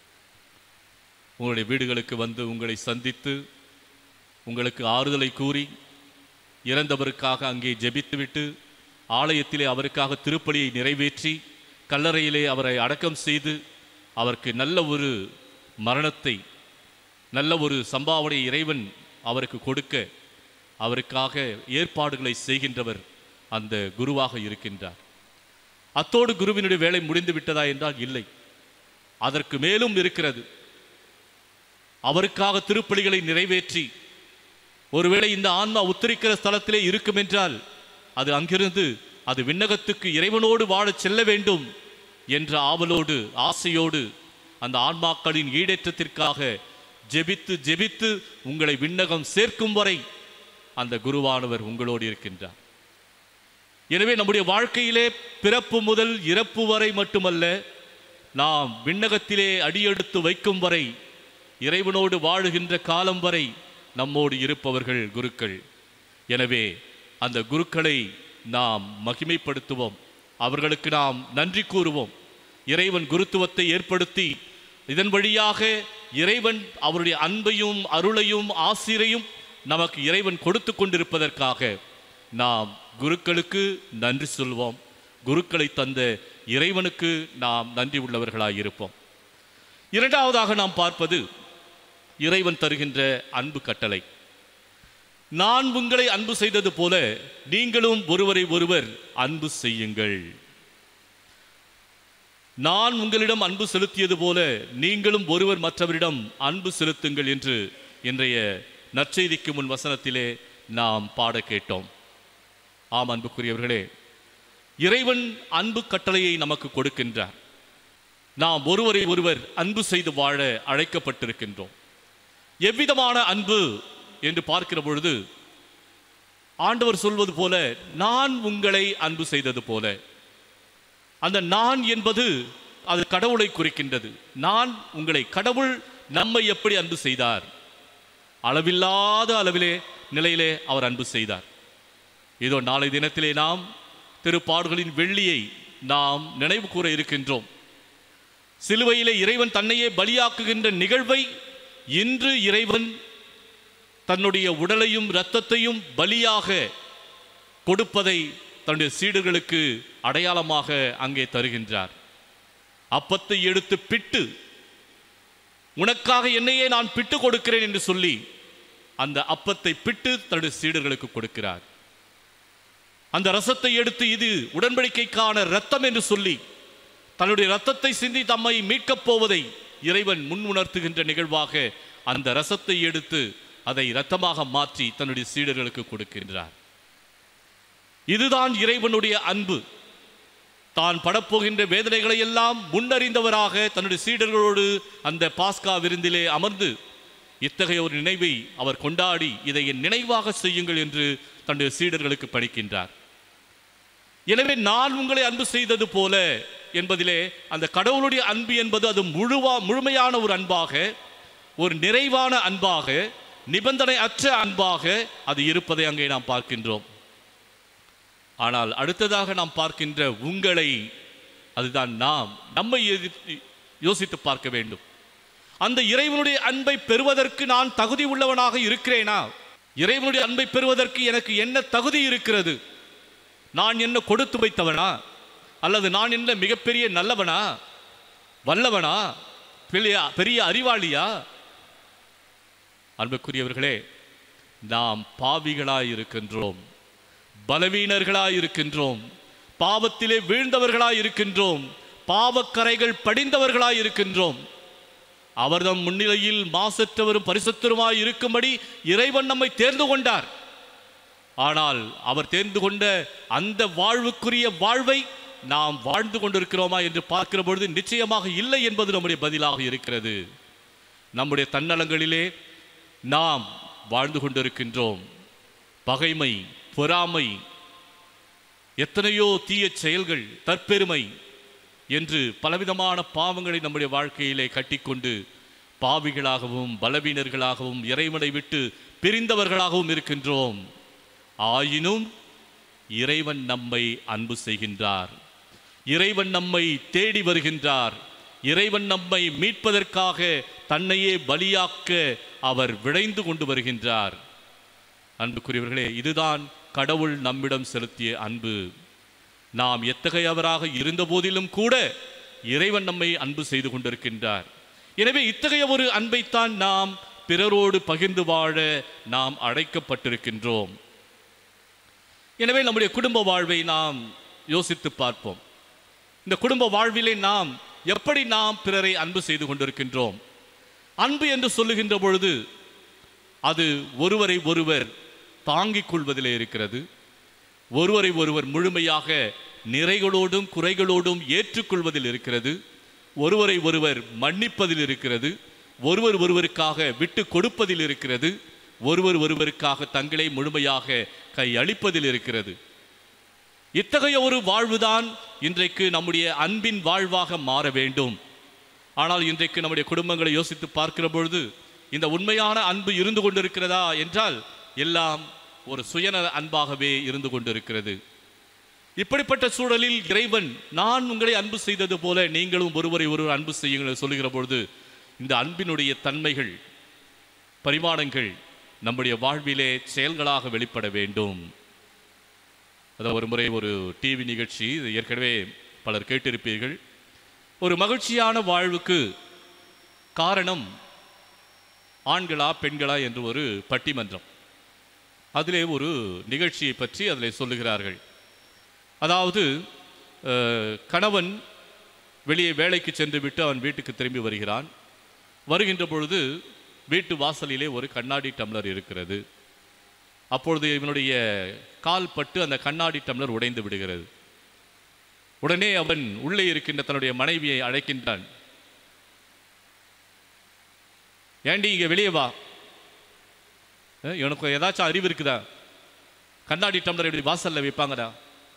உங்களுடைய வீடுகளுக்கு வந்து உங்களை சந்தித்து உங்களுக்கு ஆறுதலை கூறி இறந்தவருக்காக அங்கே ஜெபித்துவிட்டு ஆலயத்திலே அவருக்காக திருப்பலியை நிறைவேற்றி கல்லறையிலே அவரை அடக்கம் செய்து அவருக்கு நல்ல ஒரு மரணத்தை நல்ல ஒரு சம்பாவனை இறைவன் அவருக்கு கொடுக்க அவருக்காக ஏற்பாடுகளை செய்கின்றவர் அந்த குருவாக இருக்கின்றார் அத்தோடு குருவினுடைய வேலை முடிந்து விட்டதா என்றால் இல்லை அதற்கு மேலும் இருக்கிறது அவருக்காக திருப்பலிகளை நிறைவேற்றி ஒருவேளை இந்த ஆன்மா உத்தரிக்கிற ஸ்தலத்திலே இருக்கும் என்றால் அது அங்கிருந்து அது விண்ணகத்துக்கு இறைவனோடு வாழச் செல்ல வேண்டும் என்ற ஆவலோடு ஆசையோடு அந்த ஆன்மாக்களின் ஈடேற்றத்திற்காக ஜெபித்து ஜெபித்து உங்களை விண்ணகம் சேர்க்கும் வரை அந்த குருவானவர் உங்களோடு இருக்கின்றார் எனவே நம்முடைய வாழ்க்கையிலே பிறப்பு முதல் இறப்பு வரை மட்டுமல்ல நாம் விண்ணகத்திலே அடியெடுத்து வைக்கும் வரை இறைவனோடு வாழுகின்ற காலம் வரை நம்மோடு இருப்பவர்கள் குருக்கள் எனவே அந்த குருக்களை நாம் மகிமைப்படுத்துவோம் அவர்களுக்கு நாம் நன்றி கூறுவோம் இறைவன் குருத்துவத்தை ஏற்படுத்தி இதன் வழியாக இறைவன் அவருடைய அன்பையும் அருளையும் ஆசிரையும் நமக்கு இறைவன் கொடுத்து கொண்டிருப்பதற்காக நாம் குருக்களுக்கு நன்றி சொல்வோம் குருக்களை தந்த இறைவனுக்கு நாம் நன்றி உள்ளவர்களாய் இருப்போம் இரண்டாவதாக நாம் பார்ப்பது இறைவன் தருகின்ற அன்பு கட்டளை நான் உங்களை அன்பு செய்தது போல நீங்களும் ஒருவரை ஒருவர் அன்பு செய்யுங்கள் நான் உங்களிடம் அன்பு செலுத்தியது போல நீங்களும் ஒருவர் மற்றவரிடம் அன்பு செலுத்துங்கள் என்று இன்றைய நற்செய்திக்கு முன் வசனத்திலே நாம் பாட கேட்டோம் ஆம் அன்புக்குரியவர்களே இறைவன் அன்பு கட்டளையை நமக்கு கொடுக்கின்றார் நாம் ஒருவரை ஒருவர் அன்பு செய்து வாழ அழைக்கப்பட்டிருக்கின்றோம் எவ்விதமான அன்பு என்று பார்க்கிற பொழுது ஆண்டவர் சொல்வது போல நான் உங்களை அன்பு செய்தது போல அந்த நான் என்பது அது கடவுளை குறிக்கின்றது நான் உங்களை கடவுள் நம்மை எப்படி அன்பு செய்தார் அளவில்லாத அளவிலே நிலையிலே அவர் அன்பு செய்தார் இதோ நாளை தினத்திலே நாம் திருப்பாடுகளின் வெள்ளியை நாம் நினைவு கூற இருக்கின்றோம் சிலுவையிலே இறைவன் தன்னையே பலியாக்குகின்ற நிகழ்வை இன்று இறைவன் தன்னுடைய உடலையும் இரத்தத்தையும் பலியாக கொடுப்பதை தன்னுடைய சீடர்களுக்கு அடையாளமாக அங்கே தருகின்றார் அப்பத்தை எடுத்து பிட்டு உனக்காக என்னையே நான் பிட்டு கொடுக்கிறேன் என்று சொல்லி அந்த அப்பத்தை பிட்டு தன்னுடைய சீடர்களுக்கு கொடுக்கிறார் அந்த ரசத்தை எடுத்து இது உடன்படிக்கைக்கான ரத்தம் என்று சொல்லி தன்னுடைய ரத்தத்தை சிந்தி தம்மை மீட்கப் போவதை இறைவன் முன் உணர்த்துகின்ற நிகழ்வாக அந்த ரசத்தை எடுத்து அதை இரத்தமாக மாற்றி தன்னுடைய சீடர்களுக்கு கொடுக்கின்றார் இதுதான் இறைவனுடைய அன்பு தான் படப்போகின்ற வேதனைகளை எல்லாம் முன்னறிந்தவராக தன்னுடைய சீடர்களோடு அந்த பாஸ்கா விருந்திலே அமர்ந்து இத்தகைய ஒரு நினைவை அவர் கொண்டாடி இதை என் நினைவாக செய்யுங்கள் என்று தன்னுடைய சீடர்களுக்கு பணிக்கின்றார் எனவே நான் உங்களை அன்பு செய்தது போல என்பதிலே அந்த கடவுளுடைய அன்பு என்பது அது முழுவா முழுமையான ஒரு அன்பாக ஒரு நிறைவான அன்பாக நிபந்தனை அற்ற அன்பாக அது இருப்பதை அங்கே நாம் பார்க்கின்றோம் ஆனால் அடுத்ததாக நாம் பார்க்கின்ற உங்களை அதுதான் நாம் நம்மை எதி- யோசித்து பார்க்க வேண்டும் அந்த இறைவனுடைய அன்பை பெறுவதற்கு நான் தகுதி உள்ளவனாக இருக்கிறேனா இறைவனுடைய அன்பை பெறுவதற்கு எனக்கு என்ன தகுதி இருக்கிறது நான் என்ன கொடுத்து வைத்தவனா அல்லது நான் என்ன மிகப்பெரிய நல்லவனா வல்லவனா பெரிய பெரிய அறிவாளியா அன்புக்குரியவர்களே நாம் பாவிகளாய் இருக்கின்றோம் பலவீனர்களாய் இருக்கின்றோம் பாவத்திலே வீழ்ந்தவர்களாய் இருக்கின்றோம் பாவக்கரைகள் படிந்தவர்களாய் இருக்கின்றோம் அவர்தம் முன்னிலையில் மாசற்றவரும் பரிசுத்தருமாய் இருக்கும்படி இறைவன் நம்மை தேர்ந்து கொண்டார் ஆனால் அவர் தேர்ந்து கொண்ட அந்த வாழ்வுக்குரிய வாழ்வை நாம் வாழ்ந்து கொண்டிருக்கிறோமா என்று பார்க்கிற பொழுது நிச்சயமாக இல்லை என்பது நம்முடைய பதிலாக இருக்கிறது நம்முடைய தன்னலங்களிலே நாம் வாழ்ந்து கொண்டிருக்கின்றோம் பகைமை பொறாமை எத்தனையோ தீய செயல்கள் தற்பெருமை என்று பலவிதமான பாவங்களை நம்முடைய வாழ்க்கையிலே கட்டிக்கொண்டு பாவிகளாகவும் பலவீனர்களாகவும் இறைவனை விட்டு பிரிந்தவர்களாகவும் இருக்கின்றோம் ஆயினும் இறைவன் நம்மை அன்பு செய்கின்றார் இறைவன் நம்மை தேடி வருகின்றார் இறைவன் நம்மை மீட்பதற்காக தன்னையே பலியாக்க அவர் விழைந்து கொண்டு வருகின்றார் அன்புக்குரியவர்களே இதுதான் கடவுள் நம்மிடம் செலுத்திய அன்பு நாம் எத்தகையவராக இருந்த போதிலும் கூட இறைவன் நம்மை அன்பு செய்து கொண்டிருக்கின்றார் எனவே இத்தகைய ஒரு அன்பைத்தான் நாம் பிறரோடு பகிர்ந்து வாழ நாம் அழைக்கப்பட்டிருக்கின்றோம் எனவே நம்முடைய குடும்ப வாழ்வை நாம் யோசித்து பார்ப்போம் இந்த குடும்ப வாழ்விலே நாம் எப்படி நாம் பிறரை அன்பு செய்து கொண்டிருக்கின்றோம் அன்பு என்று சொல்லுகின்ற பொழுது அது ஒருவரை ஒருவர் தாங்கிக் கொள்வதிலே இருக்கிறது ஒருவரை ஒருவர் முழுமையாக நிறைகளோடும் குறைகளோடும் ஏற்றுக்கொள்வதில் இருக்கிறது ஒருவரை ஒருவர் மன்னிப்பதில் இருக்கிறது ஒருவர் ஒருவருக்காக விட்டு கொடுப்பதில் இருக்கிறது ஒருவர் ஒருவருக்காக தங்களை முழுமையாக கை அளிப்பதில் இருக்கிறது இத்தகைய ஒரு வாழ்வுதான் இன்றைக்கு நம்முடைய அன்பின் வாழ்வாக மாற வேண்டும் ஆனால் இன்றைக்கு நம்முடைய குடும்பங்களை யோசித்து பார்க்கிற பொழுது இந்த உண்மையான அன்பு இருந்து கொண்டிருக்கிறதா என்றால் எல்லாம் ஒரு சுயநல அன்பாகவே இருந்து கொண்டிருக்கிறது இப்படிப்பட்ட சூழலில் இறைவன் நான் உங்களை அன்பு செய்தது போல நீங்களும் ஒருவரை ஒருவர் அன்பு செய்யுங்கள் என்று சொல்லுகிற பொழுது இந்த அன்பினுடைய தன்மைகள் பரிமாணங்கள் நம்முடைய வாழ்விலே செயல்களாக வெளிப்பட வேண்டும் அதான் ஒரு முறை ஒரு டிவி நிகழ்ச்சி இது ஏற்கனவே பலர் கேட்டிருப்பீர்கள் ஒரு மகிழ்ச்சியான வாழ்வுக்கு காரணம் ஆண்களா பெண்களா என்று ஒரு பட்டிமன்றம் அதிலே ஒரு நிகழ்ச்சியை பற்றி அதில் சொல்லுகிறார்கள் அதாவது அஹ், கணவன் வெளியே வேலைக்கு சென்று விட்டு அவன் வீட்டுக்கு திரும்பி வருகிறான் வருகின்ற பொழுது வீட்டு வாசலிலே ஒரு கண்ணாடி டம்ளர் இருக்கிறது அப்பொழுது இவனுடைய கால் பட்டு அந்த கண்ணாடி டம்ளர் உடைந்து விடுகிறது உடனே அவன் உள்ளே இருக்கின்ற தன்னுடைய மனைவியை அழைக்கின்றான் ஏண்டி இங்க வெளியே வா அஹ், உனக்கு ஏதாச்சும் அறிவு இருக்குதா கண்ணாடி டம்ளர் இப்படி வாசல்ல வைப்பாங்கடா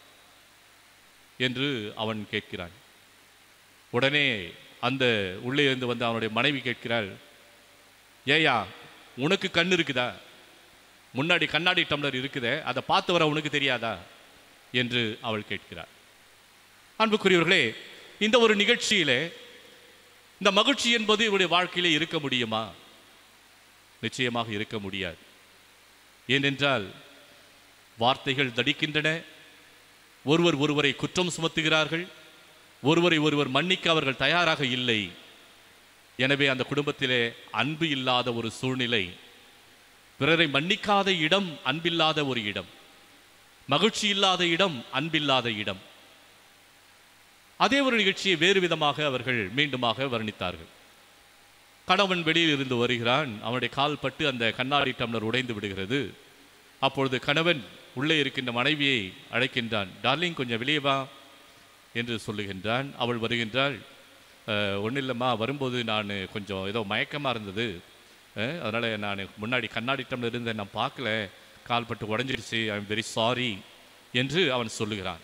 என்று அவன் கேட்கிறான் உடனே அந்த உள்ளே இருந்து வந்து அவனுடைய மனைவி கேட்கிறாள் ஏயா உனக்கு கண் இருக்குதா முன்னாடி கண்ணாடி டம்ளர் இருக்குதே அதை பார்த்து வர உனக்கு தெரியாதா என்று அவள் கேட்கிறார் அன்புக்குரியவர்களே இந்த ஒரு நிகழ்ச்சியிலே இந்த மகிழ்ச்சி என்பது இவருடைய வாழ்க்கையிலே இருக்க முடியுமா நிச்சயமாக இருக்க முடியாது ஏனென்றால் வார்த்தைகள் தடிக்கின்றன ஒருவர் ஒருவரை குற்றம் சுமத்துகிறார்கள் ஒருவரை ஒருவர் மன்னிக்க அவர்கள் தயாராக இல்லை எனவே அந்த குடும்பத்திலே அன்பு இல்லாத ஒரு சூழ்நிலை பிறரை மன்னிக்காத இடம் அன்பில்லாத ஒரு இடம் மகிழ்ச்சி இல்லாத இடம் அன்பில்லாத இடம் அதே ஒரு நிகழ்ச்சியை வேறு விதமாக அவர்கள் மீண்டுமாக வர்ணித்தார்கள் கணவன் வெளியில் இருந்து வருகிறான் அவனுடைய கால் பட்டு அந்த கண்ணாடி டம்ளர் உடைந்து விடுகிறது அப்பொழுது கணவன் உள்ளே இருக்கின்ற மனைவியை அழைக்கின்றான் டார்லிங் கொஞ்சம் வெளியே வா என்று சொல்லுகின்றான் அவள் வருகின்றாள் ஒன்றும் இல்லைம்மா வரும்போது நான் கொஞ்சம் ஏதோ மயக்கமாக இருந்தது அஹ், அதனால நான் முன்னாடி கண்ணாடி டம்ளர் இருந்தேன் நான் பார்க்கல கால்பட்டு உடஞ்சிருச்சு ஐ எம் வெரி சாரி என்று அவன் சொல்லுகிறான்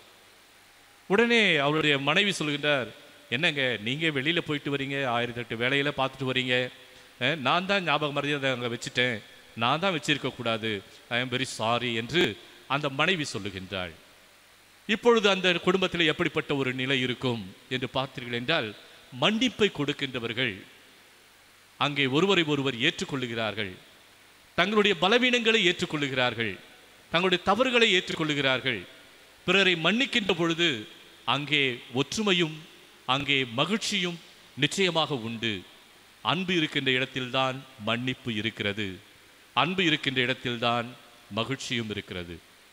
உடனே அவருடைய மனைவி சொல்கின்றார் என்னங்க நீங்கள் வெளியில் போயிட்டு வரீங்க ஆயிரத்தி எட்டு வேலையில பார்த்துட்டு வரீங்க அஹ், நான் தான் ஞாபகம் மறதி அதை அங்கே வச்சுட்டேன் நான் தான் வச்சிருக்க கூடாது ஐ எம் வெரி சாரி என்று அந்த மனைவி சொல்லுகின்றாள் இப்பொழுது அந்த குடும்பத்தில் எப்படிப்பட்ட ஒரு நிலை இருக்கும் என்று பார்த்தீர்கள் என்றால் மன்னிப்பை கொடுக்கின்றவர்கள் அங்கே ஒருவரை ஒருவர் ஏற்றுக்கொள்ளுகிறார்கள் தங்களுடைய பலவீனங்களை ஏற்றுக்கொள்ளுகிறார்கள் தங்களுடைய தவறுகளை ஏற்றுக்கொள்ளுகிறார்கள் பிறரை மன்னிக்கின்ற பொழுது அங்கே ஒற்றுமையும் அங்கே மகிழ்ச்சியும் நிச்சயமாக உண்டு அன்பு இருக்கின்ற இடத்தில்தான் மன்னிப்பு இருக்கிறது அன்பு இருக்கின்ற இடத்தில்தான் மகிழ்ச்சியும் இருக்கிறது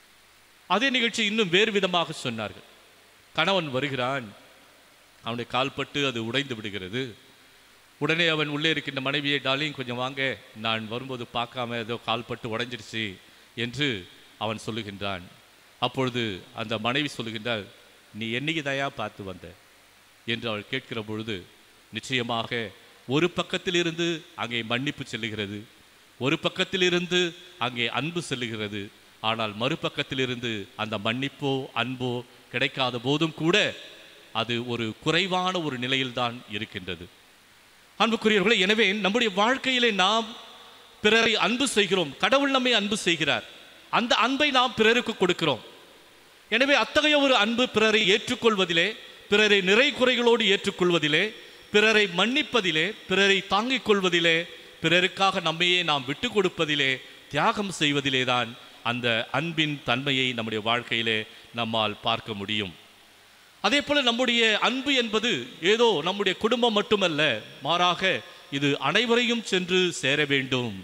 அதே நிகழ்ச்சி இன்னும் வேறு விதமாக சொன்னார்கள் கணவன் வருகிறான் அவனுடைய கால்பட்டு அது உடைந்து விடுகிறது உடனே அவன் உள்ளே இருக்கின்ற மனைவியை டாலிங் கொஞ்சம் வாங்க நான் வரும்போது பார்க்காம ஏதோ கால்பட்டு உடைஞ்சிருச்சு என்று அவன் சொல்லுகின்றான் அப்பொழுது அந்த மனைவி சொல்லுகின்றாள் நீ என்னைக்கு தயா பார்த்து வந்த என்று அவள் கேட்கிற பொழுது நிச்சயமாக ஒரு பக்கத்திலிருந்து அங்கே மன்னிப்பு செல்லுகிறது ஒரு பக்கத்திலிருந்து அங்கே அன்பு செல்லுகிறது ஆனால் மறுபக்கத்திலிருந்து அந்த மன்னிப்போ அன்போ கிடைக்காத போதும் கூட அது ஒரு குறைவான ஒரு நிலையில்தான் இருக்கின்றது அன்புக்குரியவர்களே எனவே நம்முடைய வாழ்க்கையிலே நாம் பிறரை அன்பு செய்கிறோம் கடவுள் நம்மை அன்பு செய்கிறார் அந்த அன்பை நாம் பிறருக்கு கொடுக்கிறோம் எனவே அத்தகைய ஒரு அன்பு பிறரை ஏற்றுக்கொள்வதிலே பிறரை நிறை குறைகளோடு ஏற்றுக்கொள்வதிலே பிறரை மன்னிப்பதிலே பிறரை தாங்கிக் கொள்வதிலே பிறருக்காக நம்மையே நாம் விட்டு கொடுப்பதிலே தியாகம் செய்வதிலே தான் அந்த அன்பின் தன்மையை நம்முடைய வாழ்க்கையிலே நம்மால் பார்க்க முடியும் அதே போல நம்முடைய அன்பு என்பது ஏதோ நம்முடைய குடும்பம் மட்டுமல்ல மாறாக இது அனைவரையும் சென்று சேர வேண்டும்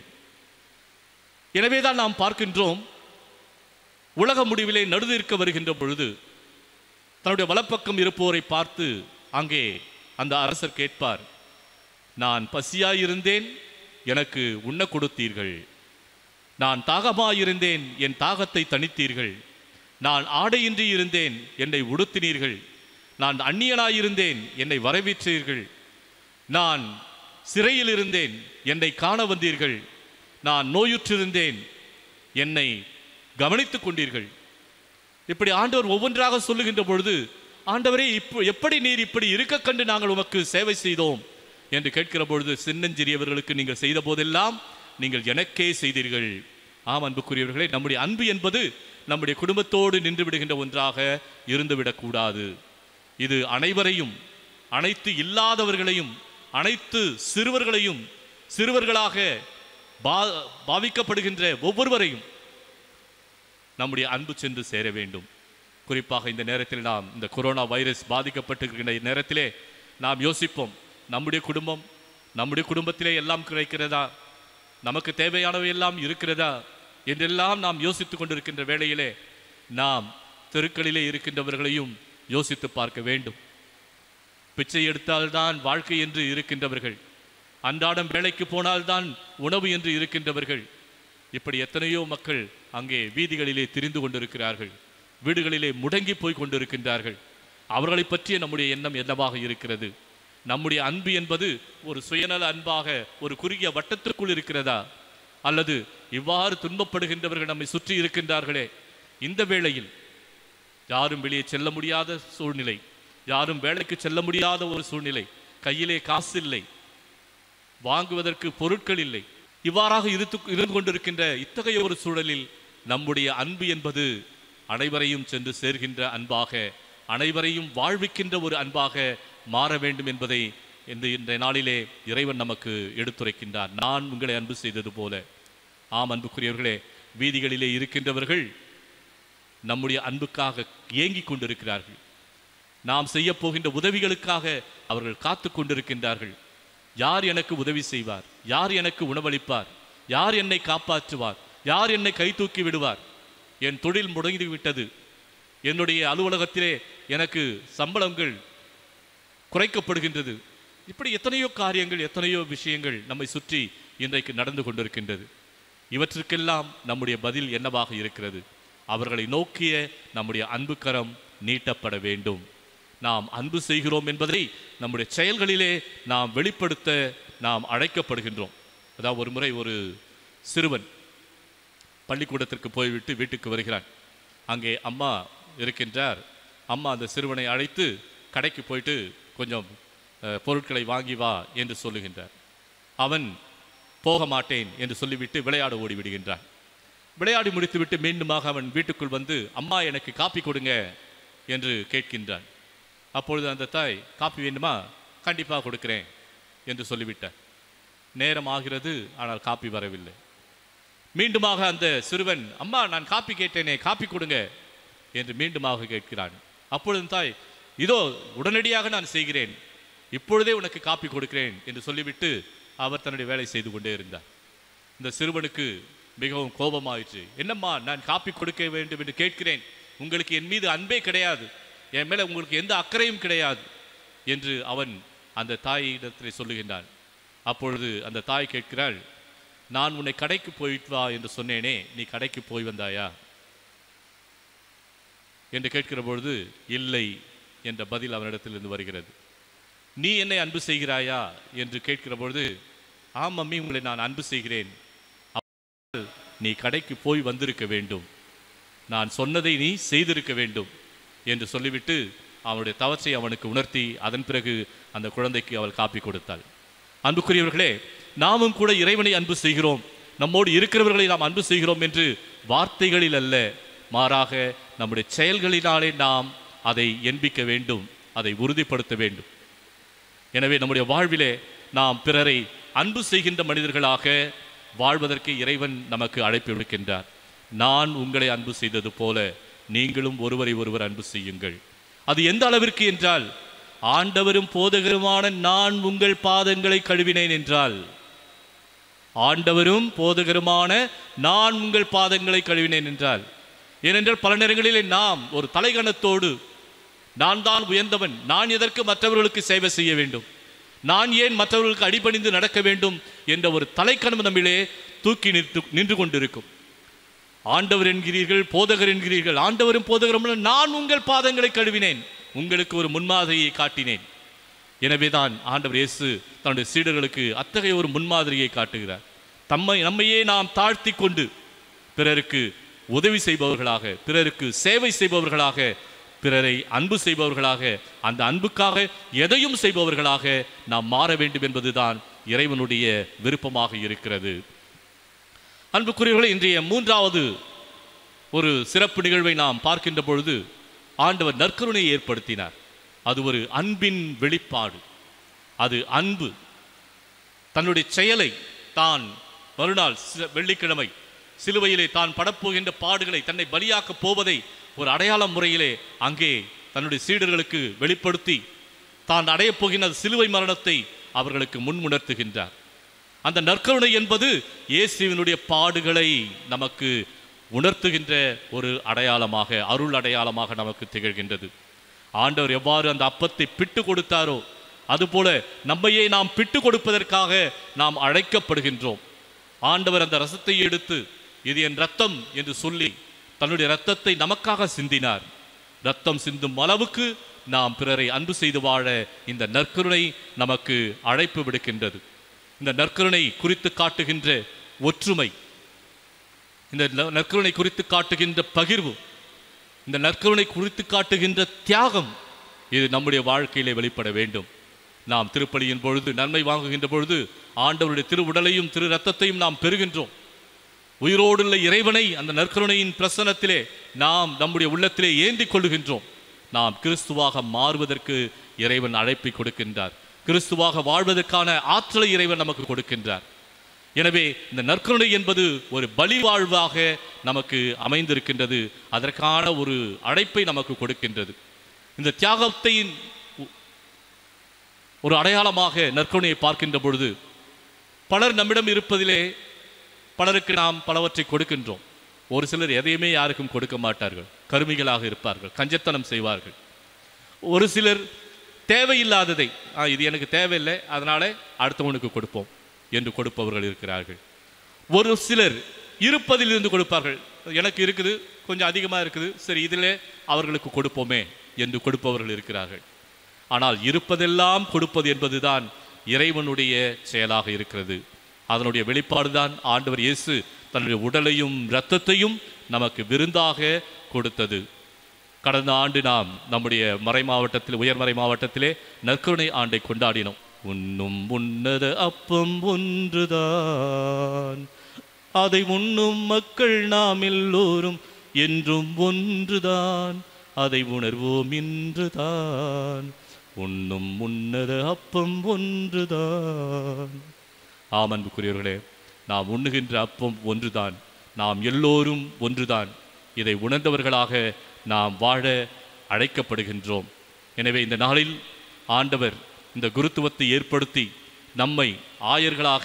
எனவேதான் நாம் பார்க்கின்றோம் உலக முடிவிலே நடுநிற்க வருகின்ற பொழுது தன்னுடைய வலப்பக்கம் இருப்போரை பார்த்து அங்கே அந்த அரசர் கேட்பார் நான் பசியாயிருந்தேன் எனக்கு உண்ண கொடுத்தீர்கள் நான் தாகமாயிருந்தேன் என் தாகத்தை தணித்தீர்கள் நான் ஆடையின்றி இருந்தேன் என்னை உடுத்தினீர்கள் நான் அந்நியனாயிருந்தேன் என்னை வரவேற்றீர்கள் நான் சிறையில் இருந்தேன் என்னை காண வந்தீர்கள் நான் நோயுற்றிருந்தேன் என்னை கவனித்துக் கொண்டீர்கள் இப்படி ஆண்டவர் ஒவ்வொன்றாக சொல்லுகின்ற பொழுது ஆண்டவரே இப்போ எப்படி நீர் இப்படி இருக்க கண்டு நாங்கள் உமக்கு சேவை செய்தோம் என்று கேட்கிற பொழுது சின்னஞ்சிறியவர்களுக்கு நீங்கள் செய்த போதெல்லாம் நீங்கள் எனக்கே செய்தீர்கள் ஆம் அன்புக்குரியவர்களே நம்முடைய அன்பு என்பது நம்முடைய குடும்பத்தோடு நின்று விடுகின்ற ஒன்றாக இருந்துவிடக்கூடாது இது அனைவரையும் அனைத்து இல்லாதவர்களையும் அனைத்து சிறுவர்களையும் சிறுவர்களாக பா பாவிக்கப்படுகின்ற ஒவ்வொருவரையும் நம்முடைய அன்பு சென்று சேர வேண்டும் குறிப்பாக இந்த நேரத்தில் நாம் இந்த கொரோனா வைரஸ் பாதிக்கப்பட்டிருக்கின்ற நேரத்திலே நாம் யோசிப்போம் நம்முடைய குடும்பம் நம்முடைய குடும்பத்திலே எல்லாம் கிடைக்கிறதா நமக்கு தேவையானவை எல்லாம் இருக்கிறதா என்றெல்லாம் நாம் யோசித்துக் கொண்டிருக்கின்ற வேளையிலே நாம் தெருக்களிலே இருக்கின்றவர்களையும் யோசித்து பார்க்க வேண்டும் பிச்சை எடுத்தால்தான் வாழ்க்கை என்று இருக்கின்றவர்கள் அன்றாடம் வேலைக்கு போனால்தான் உணவு என்று இருக்கின்றவர்கள் இப்படி எத்தனையோ மக்கள் அங்கே வீதிகளிலே திரிந்து கொண்டிருக்கிறார்கள் வீடுகளிலே முடங்கி போய் கொண்டிருக்கின்றார்கள் அவர்களை பற்றிய நம்முடைய எண்ணம் என்னவாக இருக்கிறது நம்முடைய அன்பு என்பது ஒரு சுயநல அன்பாக ஒரு குறுகிய வட்டத்திற்குள் இருக்கிறதா அல்லது இவ்வாறு துன்பப்படுகின்றவர்கள் நம்மை சுற்றி இருக்கின்றார்களே இந்த வேளையில் யாரும் வெளியே செல்ல முடியாத சூழ்நிலை யாரும் வேலைக்கு செல்ல முடியாத ஒரு சூழ்நிலை கையிலே காசு இல்லை வாங்குவதற்கு பொருட்கள் இல்லை இவ்வாறாக இருந்து இருந்து கொண்டிருக்கின்ற இத்தகைய ஒரு சூழலில் நம்முடைய அன்பு என்பது அனைவரையும் சென்று சேர்கின்ற அன்பாக அனைவரையும் வாழ்விக்கின்ற ஒரு அன்பாக மாற வேண்டும் என்பதை இந்த இன்றைய நாளிலே இறைவன் நமக்கு எடுத்துரைக்கின்றார் நான் உங்களை அன்பு செய்தது போல ஆம் அன்புக்குரியவர்களே வீதிகளிலே இருக்கின்றவர்கள் நம்முடைய அன்புக்காக ஏங்கிக் கொண்டிருக்கிறார்கள் நாம் செய்ய போகின்ற உதவிகளுக்காக அவர்கள் காத்து கொண்டிருக்கின்றார்கள் யார் எனக்கு உதவி செய்வார் யார் எனக்கு உணவளிப்பார் யார் என்னை காப்பாற்றுவார் யார் என்னை கை தூக்கி விடுவார் என் தொழில் முடங்கி விட்டது என்னுடைய அலுவலகத்திலே எனக்கு சம்பளங்கள் குறைக்கப்படுகின்றது இப்படி எத்தனையோ காரியங்கள் எத்தனையோ விஷயங்கள் நம்மை சுற்றி இன்றைக்கு நடந்து கொண்டிருக்கின்றது இவற்றுக்கெல்லாம் நம்முடைய பதில் என்னவாக இருக்கிறது அவர்களை நோக்கிய நம்முடைய அன்பு கரம் நீட்டப்பட வேண்டும் நாம் அன்பு செய்கிறோம் என்பதை நம்முடைய செயல்களிலே நாம் வெளிப்படுத்த நாம் அழைக்கப்படுகின்றோம் அதாவது ஒரு முறை ஒரு சிறுவன் பள்ளிக்கூடத்திற்கு போய்விட்டு வீட்டுக்கு வருகிறான் அங்கே அம்மா இருக்கின்றார் அம்மா அந்த சிறுவனை அழைத்து கடைக்கு போயிட்டு கொஞ்சம் அஹ், பொருட்களை வாங்கி வா என்று சொல்லுகின்றார் அவன் போக மாட்டேன் என்று சொல்லிவிட்டு விளையாட ஓடி விடுகின்றான் விளையாடி முடித்துவிட்டு மீண்டுமாக அவன் வீட்டுக்குள் வந்து அம்மா எனக்கு காப்பி கொடுங்க என்று கேட்கின்றான் அப்பொழுது அந்த தாய் காப்பி வேண்டுமா கண்டிப்பாக கொடுக்கிறேன் என்று சொல்லிவிட்டார் நேரம் ஆகிறது ஆனால் காப்பி வரவில்லை மீண்டுமாக அந்த சிறுவன் அம்மா நான் காப்பி கேட்டேனே காப்பி கொடுங்க என்று மீண்டுமாக கேட்கிறான் அப்பொழுது தாய் இதோ உடனடியாக நான் செய்கிறேன் இப்பொழுதே உனக்கு காப்பி கொடுக்கிறேன் என்று சொல்லிவிட்டு அவர் தன்னுடைய வேலை செய்து கொண்டே இருந்தார் இந்த சிறுவனுக்கு மிகவும் கோபமாயிற்று என்னம்மா நான் காப்பி கொடுக்க வேண்டும் என்று கேட்கிறேன் உங்களுக்கு என் மீது அன்பே கிடையாது என் மேல உங்களுக்கு எந்த அக்கறையும் கிடையாது என்று அவன் அந்த தாயிடத்தில் சொல்லுகின்றான் அப்பொழுது அந்த தாய் கேட்கிறாள் நான் உன்னை கடைக்கு போயிட்டு வா என்று சொன்னேனே நீ கடைக்கு போய் வந்தாயா என்று கேட்கிற பொழுது இல்லை என்ற பதில் அவனிடத்திலிருந்து வருகிறது நீ என்னை அன்பு செய்கிறாயா என்று கேட்கிற பொழுது ஆம் மம்மி உங்களை நான் அன்பு செய்கிறேன் அப்பொழுது நீ கடைக்கு போய் வந்திருக்க வேண்டும் நான் சொன்னதை நீ செய்திருக்க வேண்டும் என்று சொல்லிவிட்டு அவனுடைய தவற்றை அவனுக்கு உணர்த்தி அதன் பிறகு அந்த குழந்தைக்கு அவள் காப்பி கொடுத்தாள் அன்புக்குரியவர்களே நாமும் கூட இறைவனை அன்பு செய்கிறோம் நம்மோடு இருக்கிறவர்களை நாம் அன்பு செய்கிறோம் என்று வார்த்தைகளில் அல்ல மாறாக நம்முடைய செயல்களினாலே நாம் அதை எண்பிக்க வேண்டும் அதை உறுதிப்படுத்த வேண்டும் எனவே நம்முடைய வாழ்விலே நாம் பிறரை அன்பு செய்கின்ற மனிதர்களாக வாழ்வதற்கு இறைவன் நமக்கு அழைப்பு விடுக்கின்றார் நான் உங்களை அன்பு செய்தது போல நீங்களும் ஒருவரை ஒருவர் அன்பு செய்யுங்கள் அது எந்த அளவிற்கு என்றால் ஆண்டவரும் போதகருமான நான் உங்கள் பாதங்களை கழுவினேன் என்றால் ஆண்டவரும் போதகருமான நான் உங்கள் பாதங்களை கழுவினேன் என்றால் ஏனென்றால் பல நேரங்களிலே நாம் ஒரு தலைகணத்தோடு நான் தான் உயர்ந்தவன் நான் எதற்கு மற்றவர்களுக்கு சேவை செய்ய வேண்டும் நான் ஏன் மற்றவர்களுக்கு அடிபணிந்து நடக்க வேண்டும் என்ற ஒரு தலைக்கணம் நம்மிலே தூக்கி நிறுத்து நின்று கொண்டிருக்கும் ஆண்டவர் என்கிறீர்கள் போதகர் என்கிறீர்கள் ஆண்டவரும் போதகரும் நான் உங்கள் பாதங்களை கழுவினேன் உங்களுக்கு ஒரு முன்மாதிரியை காட்டினேன் எனவேதான் ஆண்டவர் இயேசு தன்னுடைய சீடர்களுக்கு அத்தகைய ஒரு முன்மாதிரியை காட்டுகிறார் தம்மை நம்மையே நாம் தாழ்த்தி கொண்டு பிறருக்கு உதவி செய்பவர்களாக பிறருக்கு சேவை செய்பவர்களாக பிறரை அன்பு செய்பவர்களாக அந்த அன்புக்காக எதையும் செய்பவர்களாக நாம் மாற வேண்டும் என்பதுதான் இறைவனுடைய விருப்பமாக இருக்கிறது அன்புக்குரியவர்களே இன்றைய மூன்றாவது ஒரு சிறப்பு நிகழ்வை நாம் பார்க்கின்ற பொழுது ஆண்டவர் நற்கருணையை ஏற்படுத்தினார் அது ஒரு அன்பின் வெளிப்பாடு அது அன்பு தன்னுடைய செயலை தான் மறுநாள் சி- வெள்ளிக்கிழமை சிலுவையிலே தான் படப்போகின்ற பாடுகளை தன்னை பலியாக்கப் போவதை ஒரு அடையாள முறையிலே அங்கே தன்னுடைய சீடர்களுக்கு வெளிப்படுத்தி தான் அடையப் போகின்ற சிலுவை மரணத்தை அவர்களுக்கு முன்முணர்த்துகின்றார் அந்த நற்கருணை என்பது இயேசுவினுடைய பாடுகளை நமக்கு உணர்த்துகின்ற ஒரு அடையாளமாக அருள் அடையாளமாக நமக்கு திகழ்கின்றது ஆண்டவர் எவ்வாறு அந்த அப்பத்தை பிட்டு கொடுத்தாரோ அதுபோல நம்மையே நாம் பிட்டு கொடுப்பதற்காக நாம் அழைக்கப்படுகின்றோம் ஆண்டவர் அந்த ரசத்தை எடுத்து இது என் ரத்தம் என்று சொல்லி தன்னுடைய ரத்தத்தை நமக்காக சிந்தினார் ரத்தம் சிந்தும் அளவுக்கு நாம் பிறரை அன்பு செய்து வாழ இந்த நற்கருணை நமக்கு அழைப்பு விடுக்கின்றது இந்த நற்கருணை குறித்து காட்டுகின்ற ஒற்றுமை இந்த ந- நற்கருணை குறித்து காட்டுகின்ற பகிர்வு இந்த நற்கருணை குறித்து காட்டுகின்ற தியாகம் இது நம்முடைய வாழ்க்கையிலே வெளிப்பட வேண்டும் நாம் திருப்பலியின் பொழுது நன்மை வாங்குகின்ற பொழுது ஆண்டவருடைய திரு உடலையும் திரு ரத்தத்தையும் நாம் பெறுகின்றோம் உயிரோடுள்ள இறைவனை அந்த நற்கருணையின் பிரசனத்திலே நாம் நம்முடைய உள்ளத்திலே ஏந்திக் கொள்ளுகின்றோம் நாம் கிறிஸ்துவாக மாறுவதற்கு இறைவன் அழைப்பை கொடுக்கின்றார் கிறிஸ்துவாக வாழ்வதற்கான ஆற்றலை இறைவன் நமக்கு கொடுக்கின்றார் எனவே இந்த நற்கருணை என்பது ஒரு பலி வாழ்வாக நமக்கு அமைந்திருக்கின்றது அதற்கான ஒரு அழைப்பை நமக்கு கொடுக்கின்றது இந்த தியாகத்தின் உ- ஒரு அடையாளமாக நற்கருணையை பார்க்கின்ற பொழுது பலர் நம்மிடம் இருப்பதிலே பலருக்கு நாம் பலவற்றை கொடுக்கின்றோம் ஒரு சிலர் எதையுமே யாருக்கும் கொடுக்க மாட்டார்கள் கருமிகளாக இருப்பார்கள் கஞ்சத்தனம் செய்வார்கள் ஒரு சிலர் தேவையில்லாததை "ஆ, இது எனக்கு தேவையில்லை அதனால அடுத்தவனுக்கு கொடுப்போம் என்று கொடுப்பவர்கள் இருக்கிறார்கள் ஒரு சிலர் இருப்பதில் இருந்து கொடுப்பார்கள் எனக்கு இருக்குது கொஞ்சம் அதிகமாக இருக்குது சரி இதிலே அவர்களுக்கு கொடுப்போமே என்று கொடுப்பவர்கள் இருக்கிறார்கள் ஆனால் இருப்பதெல்லாம் கொடுப்பது என்பதுதான் இறைவனுடைய செயலாக இருக்கிறது அதனுடைய வெளிப்பாடுதான் ஆண்டவர் இயேசு தன்னுடைய உடலையும் இரத்தத்தையும் நமக்கு விருந்தாக கொடுத்தது கடந்த ஆண்டு நாம் நம்முடைய மறை மாவட்டத்தில் உயர்மறை மாவட்டத்திலே நற்கருணை ஆண்டை கொண்டாடினோம் உண்ணும் உன்னத அப்பம் ஒன்றுதான் அதை உண்ணும் மக்கள் நாம் எல்லோரும் என்றும் ஒன்றுதான் அதை உணர்வோம் இன்றுதான் உண்ணும் உன்னத அப்பம் ஒன்றுதான் ஆம் அன்புக்குரியவர்களே நாம் உண்ணுகின்ற அப்பம் ஒன்றுதான் நாம் எல்லோரும் ஒன்றுதான் இதை உணர்ந்தவர்களாக நாம் வாழ அழைக்கப்படுகின்றோம் எனவே இந்த நாளில் ஆண்டவர் இந்த குருத்துவத்தை ஏற்படுத்தி நம்மை ஆயர்களாக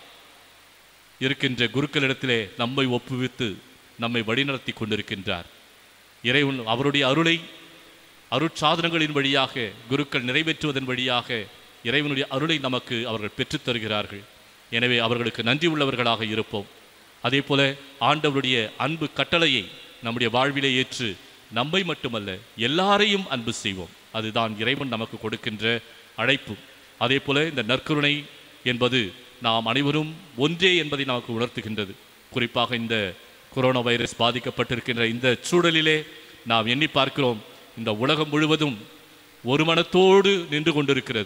இருக்கின்ற குருக்களிடத்திலே நம்மை ஒப்புவித்து நம்மை வழிநடத்தி கொண்டிருக்கின்றார் இறைவன் அவருடைய அருளை அருட்சாதனங்களின் வழியாக குருக்கள் நிறைவேற்றுவதன் வழியாக இறைவனுடைய அருளை நமக்கு அவர்கள் பெற்றுத் தருகிறார்கள் எனவே அவர்களுக்கு நன்றி உள்ளவர்களாக இருப்போம் அதே போல ஆண்டவருடைய அன்பு கட்டளையை நம்முடைய வாழ்விலே ஏற்று நம்மை மட்டுமல்ல எல்லாரையும் அன்பு செய்வோம் அதுதான் இறைவன் நமக்கு கொடுக்கின்ற அழைப்பு அதே போல இந்த நற்கருணை என்பது நாம் அனைவரும் ஒன்றே என்பதை நமக்கு உணர்த்துகின்றது குறிப்பாக இந்த கொரோனா வைரஸ் பாதிக்கப்பட்டிருக்கின்ற இந்த சூழலிலே நாம் எண்ணி பார்க்கிறோம் இந்த உலகம் முழுவதும் ஒரு மனத்தோடு நின்று கொண்டிருக்கிறது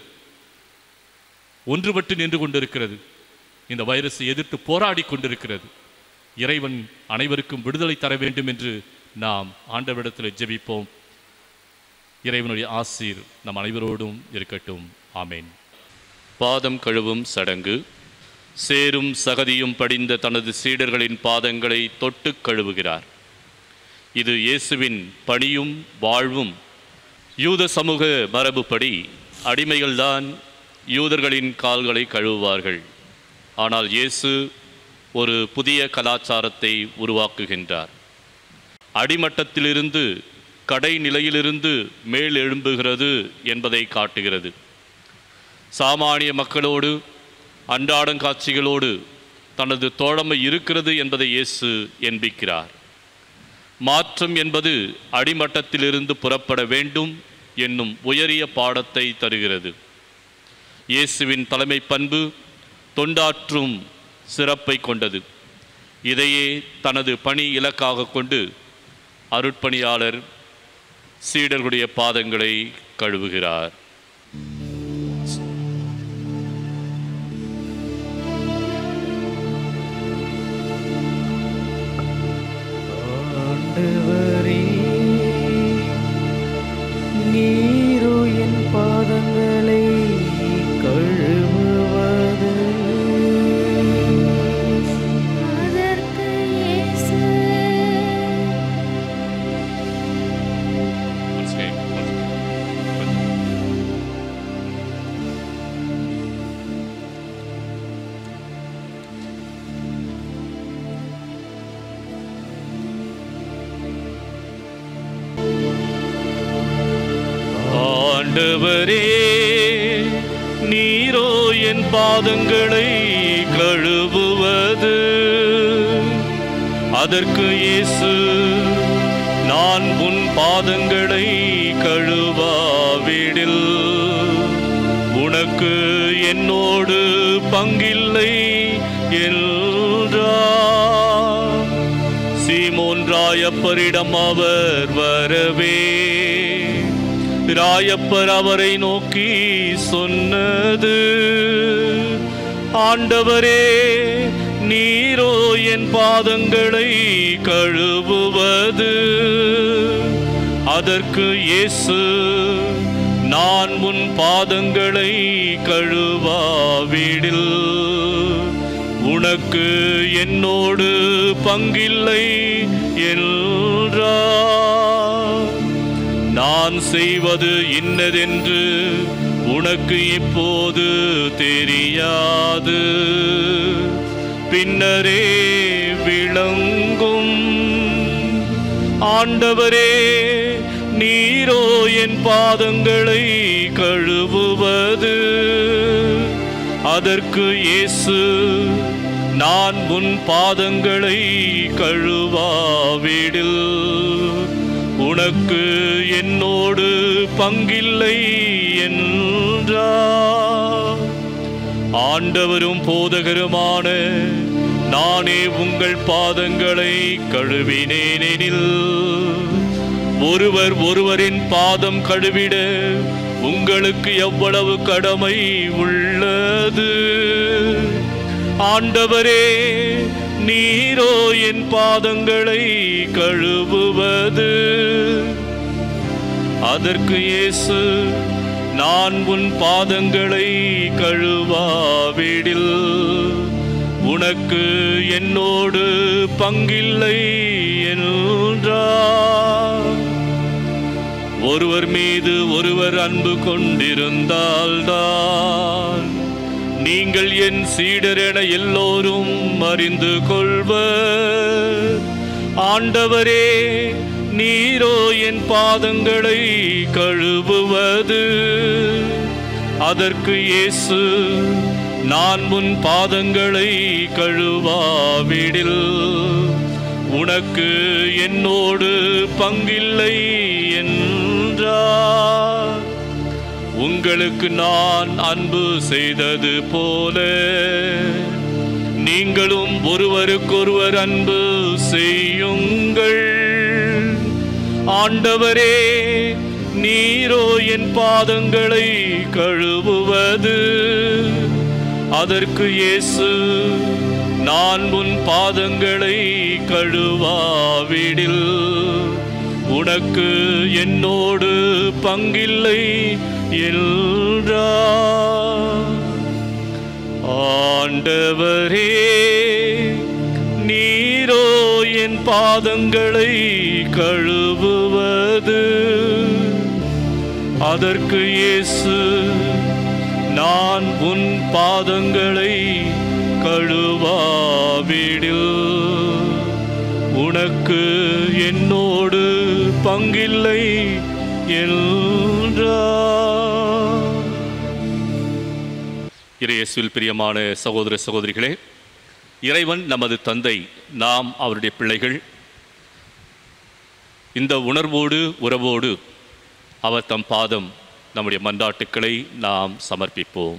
ஒன்றுபட்டு நின்று கொண்டிருக்கிறது இந்த வைரஸை எதிர்த்து போராடி கொண்டிருக்கிறது இறைவன் அனைவருக்கும் விடுதலை தர வேண்டும் என்று நாம் ஆண்டவரிடத்தில் ஜெபிப்போம் இறைவனுடைய ஆசீர் நம் அனைவரோடும் இருக்கட்டும் ஆமேன் பாதம் கழுவும் சடங்கு சேரும் சகதியும் படிந்த தனது சீடர்களின் பாதங்களை தொட்டு கழுவுகிறார் இது இயேசுவின் பணியும் வாழ்வும் யூத சமூக மரபுப்படி அடிமைகள்தான் யூதர்களின் கால்களை கழுவுவார்கள் ஆனால் இயேசு ஒரு புதிய கலாச்சாரத்தை உருவாக்குகின்றார் அடிமட்டத்திலிருந்து கடைநிலையிலிருந்து மேல் எழும்புகிறது என்பதை காட்டுகிறது சாமானிய மக்களோடு அன்றாடங்காட்சிகளோடு தனது தோழமை இருக்கிறது என்பதை இயேசு என்பிக்கிறார் மாற்றம் என்பது அடிமட்டத்திலிருந்து புறப்பட வேண்டும் என்னும் உயரிய பாடத்தை தருகிறது இயேசுவின் தலைமை பண்பு தொண்டாற்றும் சிறப்பை கொண்டது இதையே தனது பணி இலக்காக கொண்டு அருட்பணியாளர் சீடர்களுடைய பாதங்களை கழுவுகிறார் ஆண்டவரே நீரோ என் பாதங்களை கழுவுவது அதற்கு இயேசு ஆண்டவரே நீரோ என் பாதங்களை கழுவுவது அதற்கு இயேசு நான் உன் பாதங்களை கழுவாவிடில் உனக்கு என்னோடு பங்கில்லை என்றார் சீமோன் ராயப்பரிடம் அவர் வரவே ராயப்பர் அவரை நோக்கி சொன்னது ஆண்டவரே நீரோ என் பாதங்களை கழுவுவது அதற்கு இயேசு நான் உன் பாதங்களை கழுவாவிடில் உனக்கு என்னோடு பங்கில்லை என்றார் நான் செய்வது இன்னதென்று உனக்கு இப்போது தெரியாது பின்னரே விளங்கும் ஆண்டவரே நீரோ என் பாதங்களை கழுவுவது அதற்கு இயேசு நான் உன் பாதங்களை கழுவாவிடில் உனக்கு என்னோடு பங்கில்லை என்றார் ஆண்டவரும் போதகருமான நானே உங்கள் பாதங்களை கழுவினேனெனில் ஒருவர் ஒருவரின் பாதம் கழுவிட உங்களுக்கு எவ்வளவு கடமை உள்ளது ஆண்டவரே நீரோ என் பாதங்களை கழுவுவது அதற்கு இயேசு நான் உன் பாதங்களை கழுவாவிடில் உனக்கு என்னோடு பங்கில்லை என்றார் ஒருவர் மீது ஒருவர் அன்பு கொண்டிருந்தால்தான் நீங்கள் என் சீடர் என எல்லோரும் அறிந்து கொள்வர் ஆண்டவரே நீரோ என் பாதங்களை கழுவுவது அதற்கு இயேசு நான் உன் பாதங்களை கழுவாவிடில் உனக்கு என்னோடு பங்கில்லை என்றார் உங்களுக்கு நான் அன்பு செய்தது போல நீங்களும் ஒருவருக்கொருவர் அன்பு செய்யுங்கள் ஆண்டவரே நீரோ என் பாதங்களை கழுவுவது அதற்கு இயேசு நான் உன் பாதங்களை கழுவாவிடில் உனக்கு என்னோடு பங்கில்லை என்றார் ஆண்டவரே நீரோ என் பாதங்களை கழுவுவது அதற்கு இயேசு நான் உன் பாதங்களை கழுவாவிடில் உனக்கு என்னோடு பங்கில்லை என்றார் இறையேசுவில் பிரியமான சகோதர சகோதரிகளே இறைவன் நமது தந்தை நாம் அவருடைய பிள்ளைகள் இந்த உணர்வோடு உறவோடு அவர் தம் பாதம் நம்முடைய மன்றாட்டுக்களை நாம் சமர்ப்பிப்போம்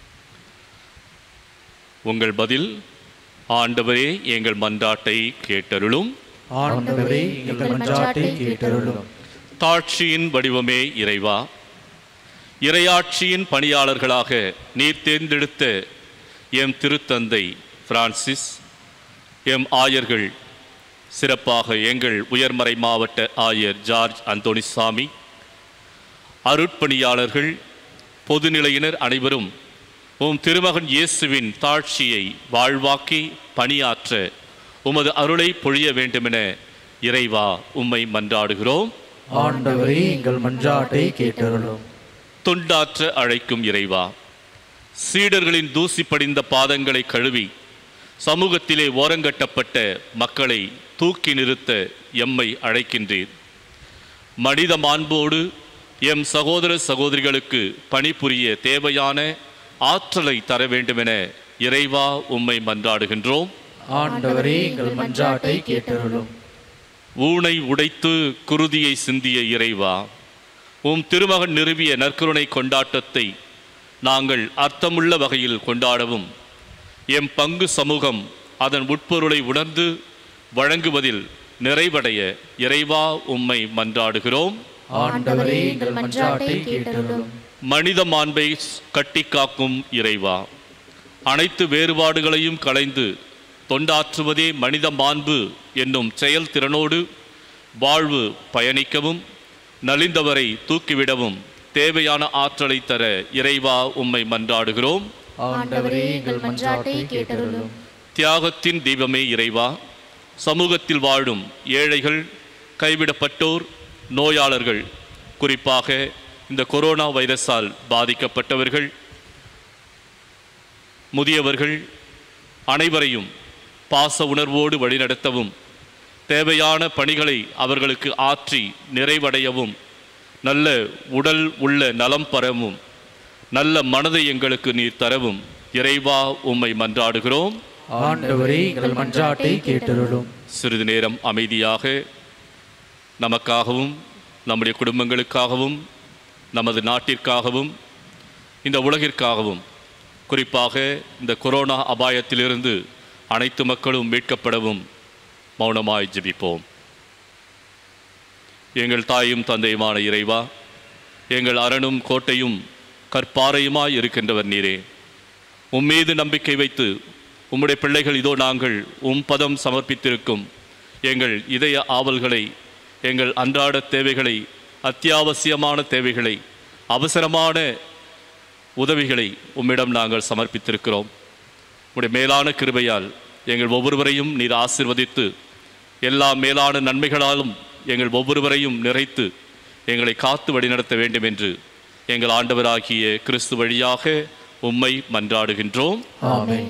உங்கள் பதில் ஆண்டவரே எங்கள் மன்றாட்டை கேட்டருளும் ஆண்டவரே எங்கள் மன்றாட்டை கேட்டருளும் தாட்சியின் வடிவமே இறைவா இறையாட்சியின் பணியாளர்களாக நீர் தேர்ந்தெடுத்த எம் திருத்தந்தை பிரான்சிஸ் எம் ஆயர்கள் சிறப்பாக எங்கள் உயர்மறை மாவட்ட ஆயர் ஜார்ஜ் அந்தோணிசாமி அருட்பணியாளர்கள் பொதுநிலையினர் அனைவரும் உம் திருமகன் இயேசுவின் தாட்சியை வாழ்வாக்கி பணியாற்ற உமது அருளை பொழிய வேண்டுமென இறைவா உம்மை மன்றாடுகிறோம் ஆண்டவரே எங்கள் மன்றாட்டை கேட்டருளும் தொண்டாற்ற அழைக்கும் இறைவா சீடர்களின் தூசி படிந்த பாதங்களை கழுவி சமூகத்திலே ஓரங்கட்டப்பட்ட மக்களை தூக்கி நிறுத்த எம்மை அழைக்கின்றீர் மனித மாண்போடு எம் சகோதர சகோதரிகளுக்கு பணிபுரிய தேவையான ஆற்றலை தர வேண்டுமென இறைவா உம்மை மன்றாடுகின்றோம் ஆண்டவரே எங்கள் மன்றாட்டை கேட்டருளும் ஊனை உடைத்து குருதியை சிந்திய இறைவா உம் திருமகன் நிறுவிய நற்கருணை கொண்டாட்டத்தை நாங்கள் அர்த்தமுள்ள வகையில் கொண்டாடவும் எம் பங்கு சமூகம் அதன் உட்பொருளை உணர்ந்து வழங்குவதில் நிறைவடைய இறைவா உம்மை மன்றாடுகிறோம் ஆண்டவரே எங்கள் மன்றாட்டை கேட்டருளும் மனித மாண்பை கட்டி காக்கும் இறைவா அனைத்து வேறுபாடுகளையும் களைந்து தொண்டாற்றுவதே மனித மாண்பு என்னும் செயல்திறனோடு வாழ்வு பயணிக்கவும் நலிந்தவரை தூக்கிவிடவும் தேவையான ஆற்றலை தர இறைவா உம்மை மன்றாடுகிறோம் ஆண்டவரே எங்கள் மன்றாட்டை கேட்டருளும் தியாகத்தின் தீபமே இறைவா சமூகத்தில் வாழும் ஏழைகள் கைவிடப்பட்டோர் நோயாளர்கள் குறிப்பாக இந்த கொரோனா வைரஸால் பாதிக்கப்பட்டவர்கள் முதியவர்கள் அனைவரையும் பாச உணர்வோடு வழிநடத்தவும் தேவையான பணிகளை அவர்களுக்கு ஆற்றி நிறைவடையவும் நல்ல உடல் உள்ள நலம் பெறவும் நல்ல மனதை எங்களுக்கு நீர் தரவும் இறைவா உம்மை மன்றாடுகிறோம் ஆண்டவரே எங்கள் மன்றாட்டை கேட்டருளும் சிறிது நேரம் அமைதியாக நமக்காகவும் நம்முடைய குடும்பங்களுக்காகவும் நமது நாட்டிற்காகவும் இந்த உலகிற்காகவும் குறிப்பாக இந்த கொரோனா அபாயத்திலிருந்து அனைத்து மக்களும் மீட்கப்படவும் மௌனமாய் ஜெபிப்போம் எங்கள் தாயும் தந்தையுமான இறைவா எங்கள் அரணும் கோட்டையும் கற்பாறையுமாய் இருக்கின்றவர் நீரே உம்மீது நம்பிக்கை வைத்து உம்முடைய பிள்ளைகள் இதோ நாங்கள் உம் பதம் சமர்ப்பித்திருக்கும் எங்கள் இதய ஆவல்களை எங்கள் அன்றாட தேவைகளை அத்தியாவசியமான தேவைகளை அவசரமான உதவிகளை உம்மிடம் நாங்கள் சமர்ப்பித்திருக்கிறோம் உடைய மேலான கிருபையால் எங்கள் ஒவ்வொருவரையும் நீர் ஆசிர்வதித்து எல்லா மேலான நன்மைகளாலும் எங்கள் ஒவ்வொருவரையும் நிறைத்து எங்களை காத்து வழிநடத்த வேண்டும் என்று எங்கள் ஆண்டவராகிய கிறிஸ்து வழியாக உம்மை மன்றாடுகின்றோம் ஆமென்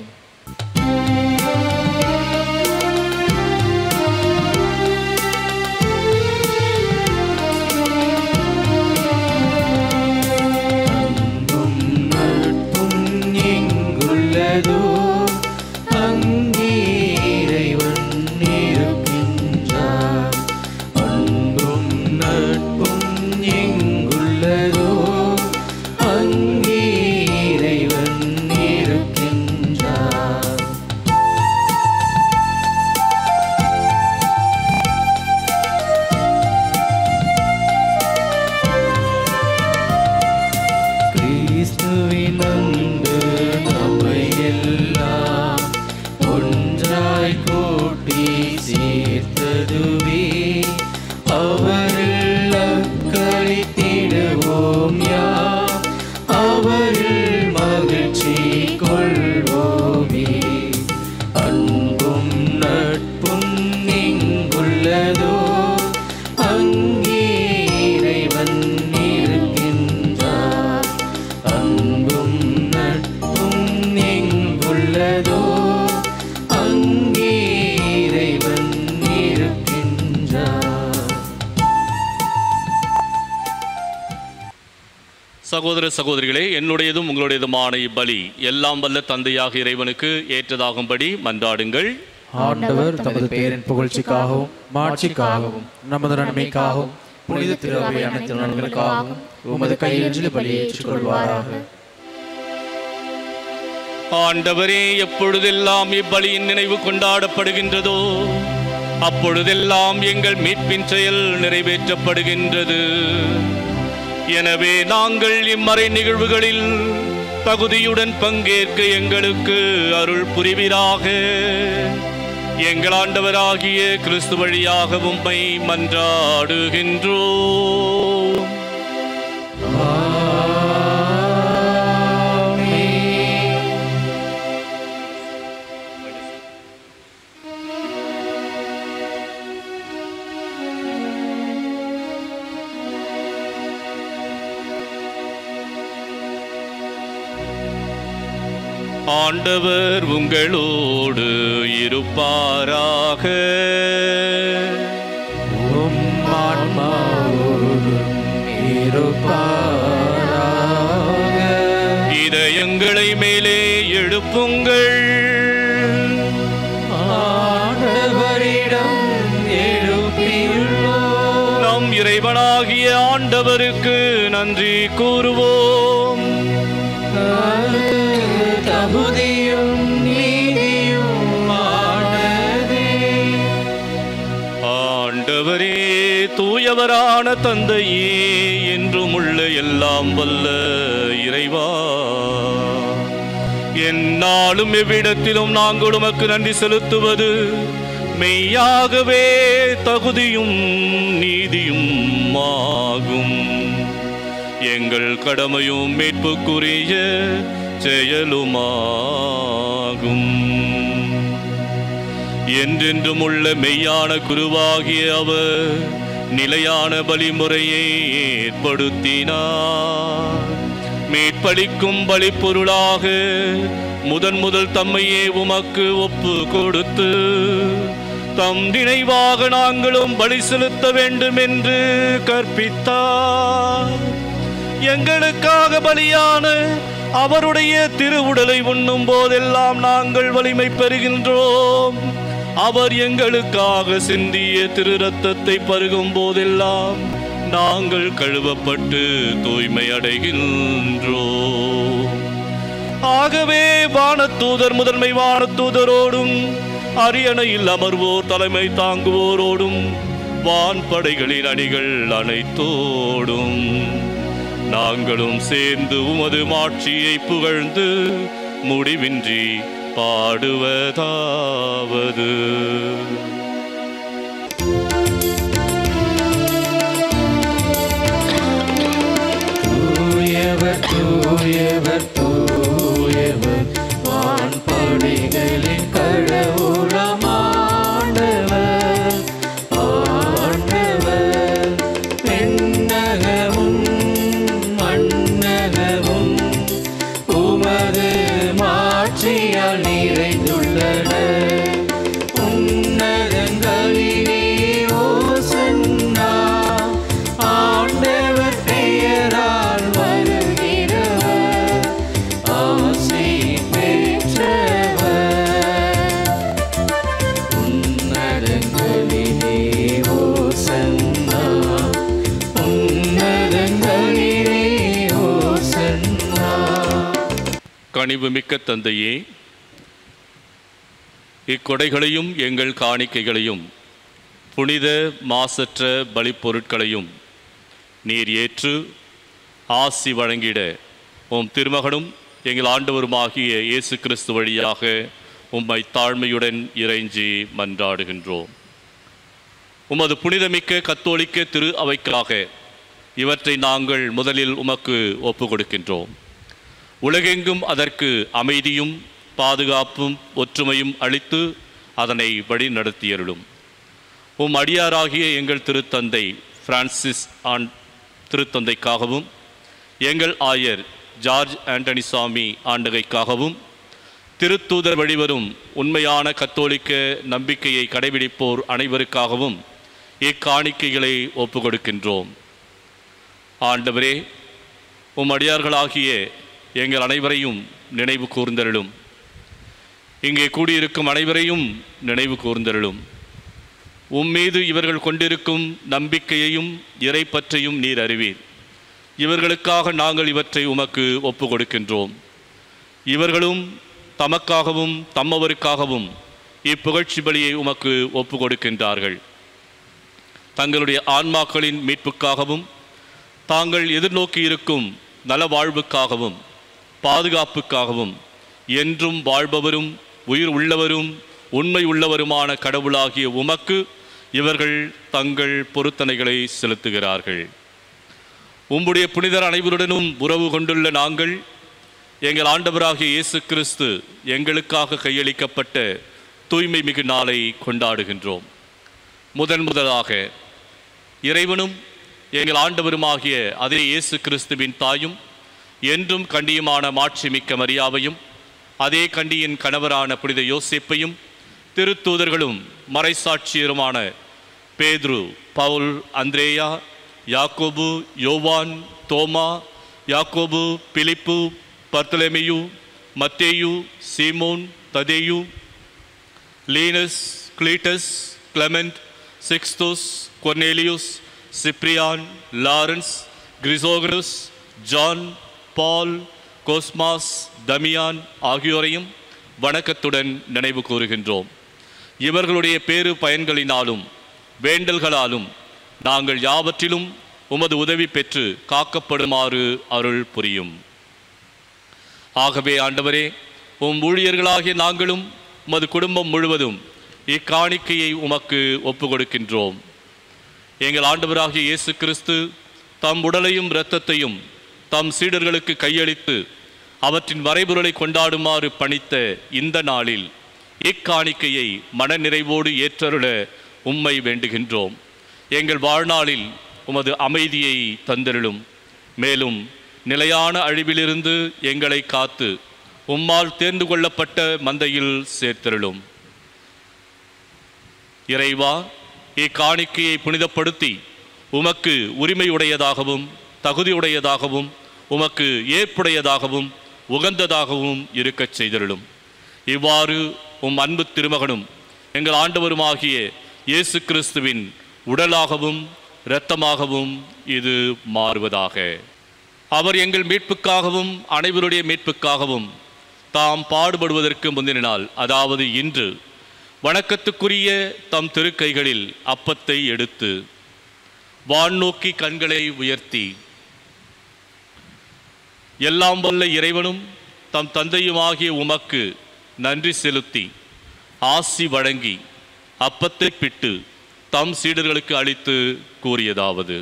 எங்குள்ளதோ அங்கே இறைவன் இருக்கின்றார் அன்பும் நட்பும் எங்குள்ளதோ அங்கே இறைவன் இருக்கின்றார் கிறிஸ்துவின் அன்பு நம்மை எல்லாம் ஒன்றாய் கூட்டி சேர்த்ததுவே அவரில் அக்களித்திடுவோம் யாம் அவரில் மகிழ்ச்சி கொள்வோமே அன்பும் நட்பும் எங்குள்ளதோ அங்கே இறைவன் இருக்கின்றார் அன்பும் நட்பும் எங்குள்ளதோ அங்கே இறைவன் இருக்கின்றார் சகோதர சகோதரிகளே என்னுடையதும் உங்களுடையதுமான இப்பலி எல்லாம் வல்ல தந்தையாக இறைவனுக்கு ஏற்றதாகும்படி மன்றாடுங்கள் ஆண்டவர் தமது பேரின் புகழ்ச்சிக்காகவும் மாட்சிக்காகவும் நமது நன்மைக்காகவும் புனித திருவை அனைத்து நலன்களுக்காகவும் உமது கையில் பலியை ஏற்றுக்கொள்வாராக ஆண்டவரே எப்பொழுதெல்லாம் இப்பலியின் நினைவு கொண்டாடப்படுகின்றதோ அப்பொழுதெல்லாம் எங்கள் மீட்பின் செயல் நிறைவேற்றப்படுகின்றது எனவே நாங்கள் இம்மறை நிகழ்வுகளில் தகுதியுடன் பங்கேற்க எங்களுக்கு அருள் புரிவீராக எங்கள் ஆண்டவராகிய கிறிஸ்து வழியாக உம்மை மன்றாடுகின்றோம் ஆண்டவர் உங்களோடு இருப்பாராக உம் ஆன்மாவோடும் இருப்பாராக இதயங்களை மேலே எழுப்புங்கள் ஆண்டவரிடம் எழுப்பியுள்ளோம் நம் இறைவனாகிய ஆண்டவருக்கு நன்றி கூறுவோம் அது தகுதியும் நீதியும் ஆனதே ஆண்டவரே தூயவரான தந்தையே என்றும் உள்ள எல்லாம் வல்ல இறைவா எந்நாளும் எவ்விடத்திலும் நாங்கள் உமக்கு நன்றி செலுத்துவது மெய்யாகவே தகுதியும் நீதியும் ஆகும் எங்கள் கடமையும் மீட்புக்குரிய செயலுமாகும் என்றென்றும் உள்ள மெய்யான குருவாகிய அவர் நிலையான பலிமுறையை ஏற்படுத்தினார் மீட்பளிக்கும் பலிப்பொருளாக முதன் முதல் தம்மையே உமக்கு ஒப்பு கொடுத்து தம் நினைவாக நாங்களும் பலி செலுத்த வேண்டும் என்று கற்பித்தார் எங்களுக்காக பலியான அவருடைய திருவுடலை உண்ணும் போதெல்லாம் நாங்கள் வலிமை பெறுகின்றோம் அவர் எங்களுக்காக சிந்திய திரு ரத்தத்தை பருகும் போதெல்லாம் நாங்கள் கழுவப்பட்டு தூய்மை அடைகின்றோம் ஆகவே வானத்தூதர் முதன்மை வானத்தூதரோடும் அரியணையில் அமர்வோர் தலைமை தாங்குவோரோடும் வான்படைகளின் அணிகள் அனைத்தோடும் நாங்களும் சேர்ந்து உமது மாட்சியை புகழ்ந்து முடிவின்றி பாடுவதாவது தூயவர் தூயவர் தூயவர் வான்படைகளின் கடவுளமானவர் ஆண்டவர் பெண்ணகமும் மண்ணகமும் உமது மாட்சியால் நிறைந்துள்ளன உன்னதங்களிலே ஓசன்னா ஆண்டவர் பெயரால் வருகிறவர் ஆசி பெற்றவர் உன்னதங்களிலே ஓசன்னா உன்னதங்களிலே ஓசன்னா கனிவு மிக்க தந்தையே இக்கொடைகளையும் எங்கள் காணிக்கைகளையும் புனித மாசற்ற பலிப்பொருட்களையும் நீர் ஏற்று ஆசி வழங்கிட உம் திருமகனும் எங்கள் ஆண்டவருமாகிய இயேசு கிறிஸ்து வழியாக உம்மை தாழ்மையுடன் இறைஞ்சி மன்றாடுகின்றோம் உமது புனிதமிக்க கத்தோலிக்க திரு அவைக்காக இவற்றை நாங்கள் முதலில் உமக்கு ஒப்பு கொடுக்கின்றோம் உலகெங்கும் அதற்கு அமைதியும் பாதுகாப்பும் ஒற்றுமையும் அளித்து அதனை வழி நடத்தியருளும் உம் அடியாராகிய எங்கள் திருத்தந்தை பிரான்சிஸ் ஆன் திருத்தந்தைக்காகவும் எங்கள் ஆயர் ஜார்ஜ் ஆண்டனி சாமி ஆண்டகைக்காகவும் திருத்தூதர் வழிவரும் உண்மையான கத்தோலிக்க நம்பிக்கையை கடைபிடிப்போர் அனைவருக்காகவும் இக்காணிக்கைகளை ஒப்பு கொடுக்கின்றோம் ஆண்டவரே உம் அடியார்களாகிய எங்கள் அனைவரையும் நினைவு கூர்ந்தருளும் இங்கே கூடியிருக்கும் அனைவரையும் நினைவு கூர்ந்தருளும் உம் மீது இவர்கள் கொண்டிருக்கும் நம்பிக்கையையும் இறைப்பற்றையும் நீர் அறிவீர் இவர்களுக்காக நாங்கள் இவற்றை உமக்கு ஒப்பு கொடுக்கின்றோம் இவர்களும் தமக்காகவும் தம்மவருக்காகவும் இப்புகழ்ச்சி பலியை உமக்கு ஒப்பு கொடுக்கின்றார்கள் தங்களுடைய ஆன்மாக்களின் மீட்புக்காகவும் தாங்கள் எதிர்நோக்கி இருக்கும் நல வாழ்வுக்காகவும் பாதுகாப்புக்காகவும் என்றும் வாழ்பவரும் உயிர் உள்ளவரும் உண்மை உள்ளவருமான கடவுளாகிய உமக்கு இவர்கள் தங்கள் பொருத்தனைகளை செலுத்துகிறார்கள் உம்முடைய புனிதர் அனைவருடனும் உறவு கொண்டுள்ள நாங்கள் எங்கள் ஆண்டவராகிய இயேசு கிறிஸ்து எங்களுக்காக கையளிக்கப்பட்ட தூய்மை மிகு நாளை கொண்டாடுகின்றோம் முதன் முதலாக இறைவனும் எங்கள் ஆண்டவருமாகிய அதே இயேசு கிறிஸ்துவின் தாயும் என்றும் கண்டியுமான மாட்சிமிக்க மரியாவையும் அதே கண்டியின் கணவரான புனித யோசேப்பையும் திருத்தூதர்களும் மறைசாட்சியருமான பேதுரு பவுல் அந்திரேயா யாக்கோபு யோவான் தோமா யாக்கோபு பிலிப்பு பர்த்தலெமியு மத்தேயு சீமோன் ததேயு Linus Cletus Clement Sixtus Cornelius Cyprian Lawrence Chrysogonus John Paul Cosmas Damian ஆகியோரையும் வணக்கத்துடன் நினைவு கூறுகின்றோம் இவர்களுடைய பேரு பயன்களினாலும் வேண்டல்களாலும் நாங்கள் யாவற்றிலும் உமது உதவி பெற்று காக்கப்படுமாறு அருள் புரியும் ஆகவே ஆண்டவரே உம் ஊழியர்களாகிய நாங்களும் உமது குடும்பம் முழுவதும் இக்காணிக்கையை உமக்கு ஒப்பு கொடுக்கின்றோம் எங்கள் ஆண்டவராகிய இயேசு கிறிஸ்து தம் உடலையும் இரத்தத்தையும் தம் சீடர்களுக்கு கையளித்து அவற்றின் வரைபொருளை கொண்டாடுமாறு பணித்த இந்த நாளில் இக்காணிக்கையை மனநிறைவோடு ஏற்றருள உம்மை வேண்டுகின்றோம் எங்கள் வாழ்நாளில் உமது அமைதியை தந்தருளும் மேலும் நிலையான அழிவிலிருந்து எங்களை காத்து உம்மால் தேர்ந்து கொள்ளப்பட்ட மந்தையில் சேர்த்தருளும் இறைவா இக்காணிக்கையை புனிதப்படுத்தி உமக்கு உரிமையுடையதாகவும் தகுதியுடையதாகவும் உமக்கு ஏற்புடையதாகவும் உகந்ததாகவும் இருக்கச் செய்தருளும் இவ்வாறு உம் அன்பு திருமகனும் எங்கள் ஆண்டவருமாகிய இயேசு கிறிஸ்துவின் உடலாகவும் இரத்தமாகவும் இது மாறுவதாக அவர் எங்கள் மீட்புக்காகவும் அனைவருடைய மீட்புக்காகவும் தாம் பாடுபடுவதற்கு முந்தின நாள் அதாவது இன்று வணக்கத்துக்குரிய தம் திருக்கைகளில் அப்பத்தை எடுத்து வான் கண்களை உயர்த்தி எல்லாம் வல்ல இறைவனும் தம் தந்தையுமாகிய உமக்கு நன்றி செலுத்தி ஆசி வழங்கி அப்பத்தை பிட்டு தம் சீடர்களுக்கு அளித்து கூறியதாவது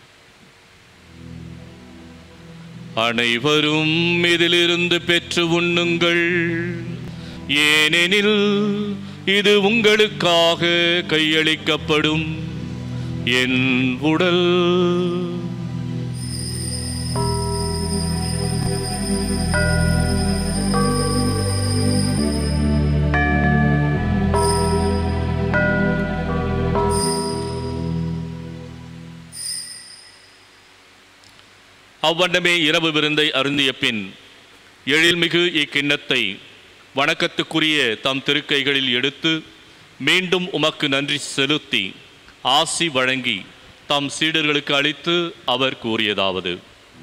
அனைவரும் இதிலிருந்து பெற்று உண்ணுங்கள் ஏனெனில் இது உங்களுக்காக கையளிக்கப்படும் என் உடல் அவ்வண்ணமே இரவு விருந்தை அருந்திய பின் எழில்மிகு இக்கிண்ணத்தை வணக்கத்துக்குரிய தம் திருக்கைகளில் எடுத்து மீண்டும் உமக்கு நன்றி செலுத்தி ஆசி வழங்கி தம் சீடர்களுக்கு அளித்து அவர் கூறியதாவது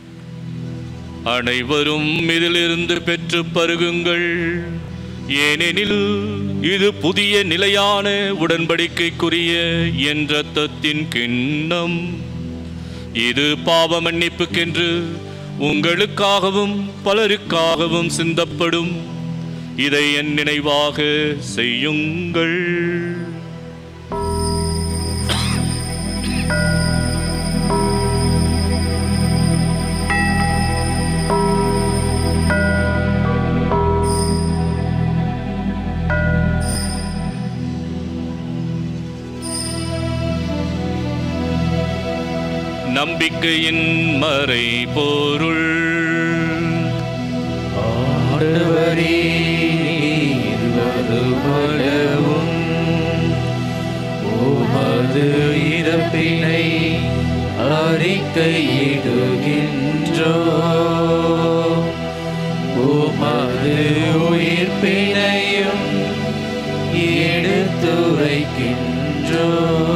அனைவரும் இதிலிருந்து பெற்று பருகுங்கள் ஏனெனில் இது புதிய நிலையான உடன்படிக்கைக்குரிய என் இரத்தத்தின் கிண்ணம் இது பாவ மன்னிப்புக்கென்று உங்களுக்காகவும் பலருக்காகவும் சிந்தப்படும் இதை என் நினைவாக செய்யுங்கள் நம்பிக்கையின் மறை பொருள் ஆண்டவரே நீர் வருவளவும் உமது இறப்பினை அறிக்கையிடுகின்றோ உமது உயிர்ப்பினையும் எடுத்துரைக்கின்றோ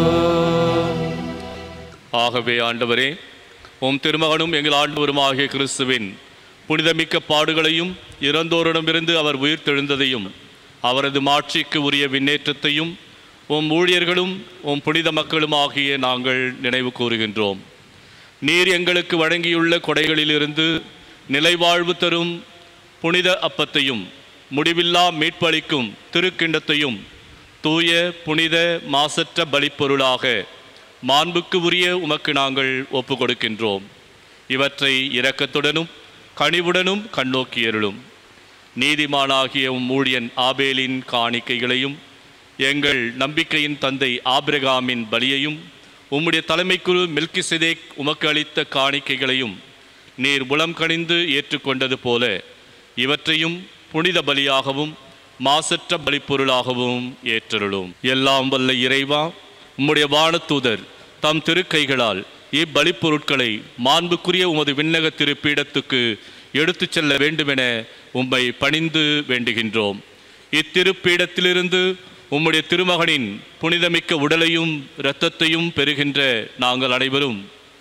ஆகவே ஆண்டவரே உம் திருமகனும் எங்கள் ஆண்டவருமாகிய கிறிஸ்துவின் புனிதமிக்க பாடுகளையும் இறந்தோரிடமிருந்து அவர் உயிர்த்தெழுந்ததையும் அவரது மாட்சிக்கு உரிய விண்ணேற்றத்தையும் உம் ஊழியர்களும் உம் புனித மக்களும் ஆகிய நாங்கள் நினைவு கூறுகின்றோம் நீர் எங்களுக்கு வழங்கியுள்ள கொடைகளிலிருந்து நிலைவாழ்வு தரும் புனித அப்பத்தையும் முடிவில்லா மீட்பளிக்கும் திருக்கிண்டத்தையும் தூய புனித மாசற்ற பலிப்பொருளாக மாண்புக்கு உரிய உமக்கு நாங்கள் ஒப்பு கொடுக்கின்றோம் இவற்றை இரக்கத்துடனும் கனிவுடனும் கண்ணோக்கியருளும் நீதிமானாகிய உம் ஊழியன் ஆபேலின் காணிக்கைகளையும் எங்கள் நம்பிக்கையின் தந்தை ஆபிரகாமின் பலியையும் உம்முடைய தலைமைக்குழு மில்கிசிதேக் உமக்கு அளித்த காணிக்கைகளையும் நீர் புலம் கணிந்து ஏற்றுக்கொண்டது போல இவற்றையும் புனித பலியாகவும் மாசற்ற பலிப்பொருளாகவும் ஏற்றருளும் எல்லாம் வல்ல இறைவா உம்முடைய வானதூதர் தம் திருக்கைகளால் இப்பலிப்பொருட்களை மாண்புக்குரிய உமது விண்ணக திருப்பீடத்துக்கு எடுத்துச் செல்ல வேண்டுமென உம்மை பணிந்து வேண்டுகின்றோம் இத்திருப்பீடத்திலிருந்து உம்முடைய திருமகனின் புனிதமிக்க உடலையும் இரத்தத்தையும் பெறுகின்ற நாங்கள் அனைவரும்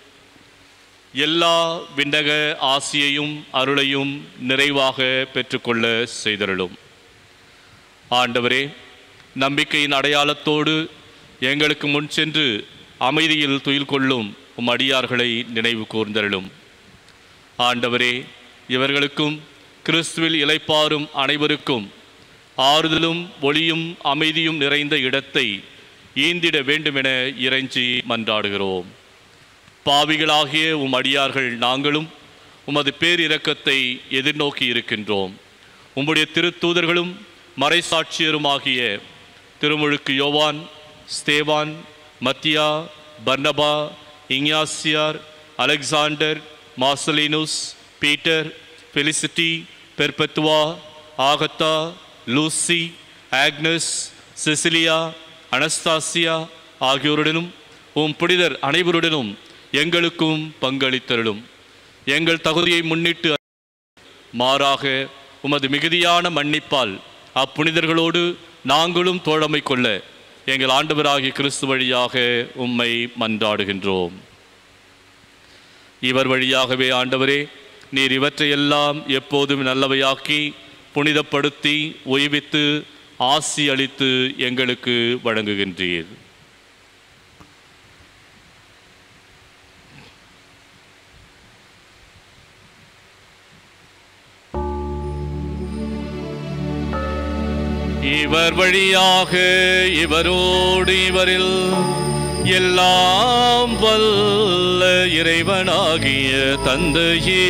எல்லா விண்ணக ஆசியையும் அருளையும் நிறைவாக பெற்றுக்கொள்ள செய்தருளும் ஆண்டவரே நம்பிக்கையின் அடையாளத்தோடு எங்களுக்கு முன் சென்று அமைதியில் துயில் கொள்ளும் உம் அடியார்களை நினைவு கூர்ந்தருளும் ஆண்டவரே இவர்களுக்கும் கிறிஸ்துவில் இளைப்பாறும் அனைவருக்கும் ஆறுதலும் ஒளியும் அமைதியும் நிறைந்த இடத்தை ஈந்திட வேண்டுமென இறைஞ்சி மன்றாடுகிறோம் பாவிகளாகிய உம் அடியார்கள் நாங்களும் உமது பேரிரக்கத்தை எதிர்நோக்கி இருக்கின்றோம் உம்முடைய திருத்தூதர்களும் மறைசாட்சியருமாகிய திருமுழுக்கு யோவான் ஸ்தேவான் மத்தியா பர்னபா இங்யாசியார் Alexander Marcellinus Peter Felicity Perpetua Agatha Lucy Agnes Cecilia Anastasia ஆகியோருடனும் உம் புனிதர் அனைவருடனும் எங்களுக்கும் பங்களித்தருளும் எங்கள் தகுதியை முன்னிட்டு மாறாக உமது மிகுதியான மன்னிப்பால் அப்புனிதர்களோடு நாங்களும் தோழமை கொள்ள எங்கள் ஆண்டவராகிய கிறிஸ்து வழியாக உம்மை மன்றாடுகின்றோம் இவர் வழியாகவே ஆண்டவரே நீர் இவற்றையெல்லாம் எப்போதும் நல்லவையாக்கி புனிதப்படுத்தி உய்வித்து ஆசி அளித்து எங்களுக்கு வழங்குகின்றீர் இவர் வழியாக இவரோடு இவரில் எல்லாம் வல்ல இறைவனாகிய தந்தையே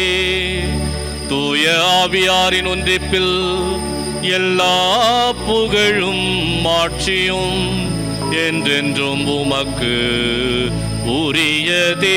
தூய ஆவியாரின் ஒன்றிப்பில் எல்லா புகழும் மாட்சியும் என்றென்றும் உமக்கு உரியதே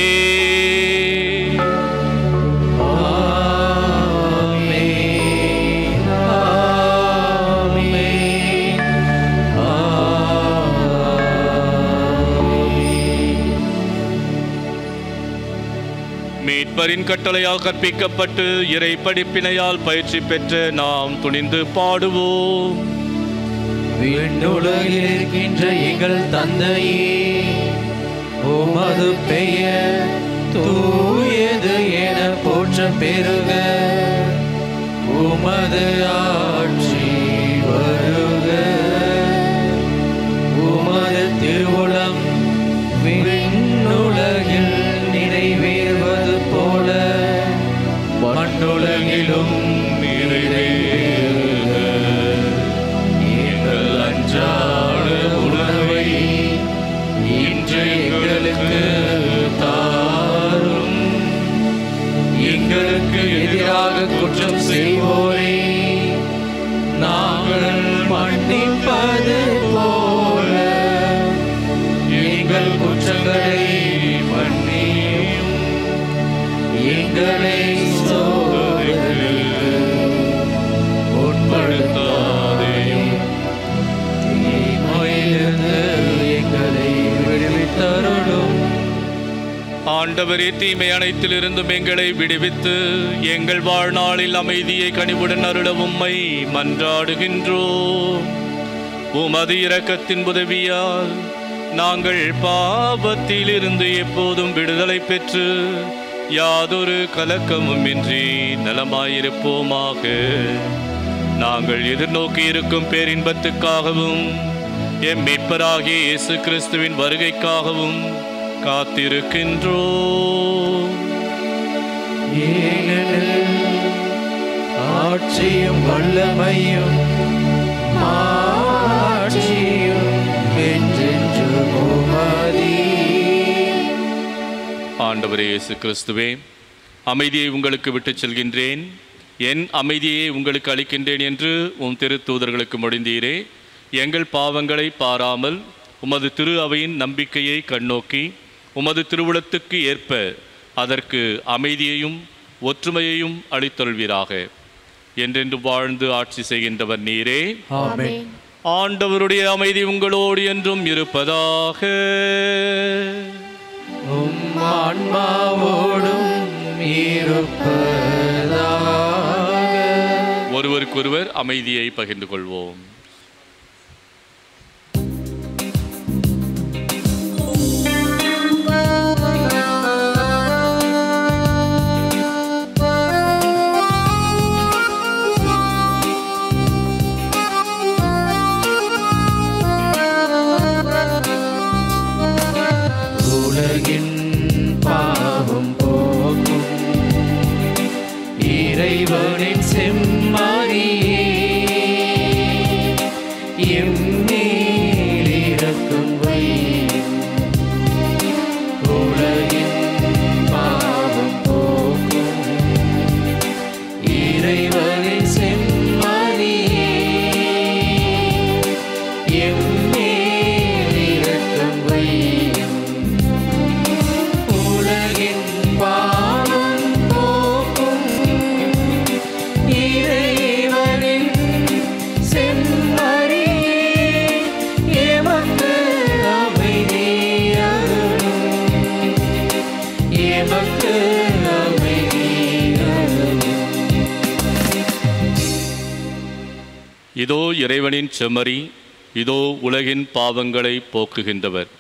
மீட்பரின் கட்டளையால் கற்பிக்கப்பட்டு இறை படிப்பினையால் பயிற்சி பெற்ற நாம் துணிந்து பாடுவோம் விண்ணுலகில் இருக்கின்ற எங்கள் தந்தையே உமது பெயர் தூயது என போற்ற பெருக உமது ஆட்சி வருக உமது திருவுளம் விண்ணுலகில் நிறைவேறுவது போல மண்ணுலகிலும் நிறைவேறுக எங்கள் அன்றாட உணவை இன்று எங்களுக்கு தாரும் எங்களுக்கு எதிராக குற்றம் செய்வோரே நாங்கள் மன்னிப்பது போல எங்கள் குற்றங்களை மன்னியும் எங்களை சோதனைக்கு உட்படுத்தாதேயும் தீமையிலிருந்து எங்களை விடுவித்தருளும் ஆண்டவரே தீமை அனைத்திலிருந்தும் எங்களை விடுவித்து எங்கள் வாழ்நாளில் அமைதியை கனிவுடன் அருள உம்மை மன்றாடுகின்றோம் உமது இரக்கத்தின் உதவியால் நாங்கள் பாவத்திலிருந்து எப்போதும் விடுதலை பெற்று யாதொரு கலக்கமும் இன்றி நலமாயிருப்போமாக நாங்கள் எதிர்நோக்கி இருக்கும் பேரின்பத்துக்காகவும் எம் மீட்பராகிய இயேசு கிறிஸ்துவின் வருகைக்காகவும் காத்திருக்கின்றோம் ஏனெனில் ஆட்சியும் வல்லமையும் ஆட்சியும் என்றென்றும் உமதே. ஆண்டவரே இயேசு கிறிஸ்துவே அமைதியை உங்களுக்கு விட்டுச் செல்கின்றேன் என் அமைதியை உங்களுக்கு அளிக்கின்றேன் என்று உம் திருத்தூதர்களுக்கு முடிந்தீரே எங்கள் பாவங்களை பாராமல் உமது திரு அவையின் நம்பிக்கையை கண்ணோக்கி உமது திருவுளத்துக்கு ஏற்ப அதற்கு அமைதியையும் ஒற்றுமையையும் அளித்தொள்வீராக என்றென்று வாழ்ந்து ஆட்சி செய்கின்றவர் நீரே ஆமென். ஆண்டவருடைய அமைதி உங்களோடு என்றும் இருப்பதாக உம் ஆன்மாவோடும் இருப்பதாக ஒருவருக்கொருவர் அமைதியை பகிர்ந்து கொள்வோம் உலகின் பாவம் போக்கும் இறைவனின் செம்மறியே எம்மேல் இரக்கம் வையும் உலகின் பாவம் போக்கும் இறைவனின் செம்மறியே எம்மேல் இரக்கம் வையும் உலகின் பாவம் போக்கும் இறைவனின் செம்மறியே எமக்கு அமைதி அருளும் எமக்கு அமைதி அருளும் இதோ இறைவனின் செம்மறி இதோ உலகின் பாவங்களை போக்குகின்றவர்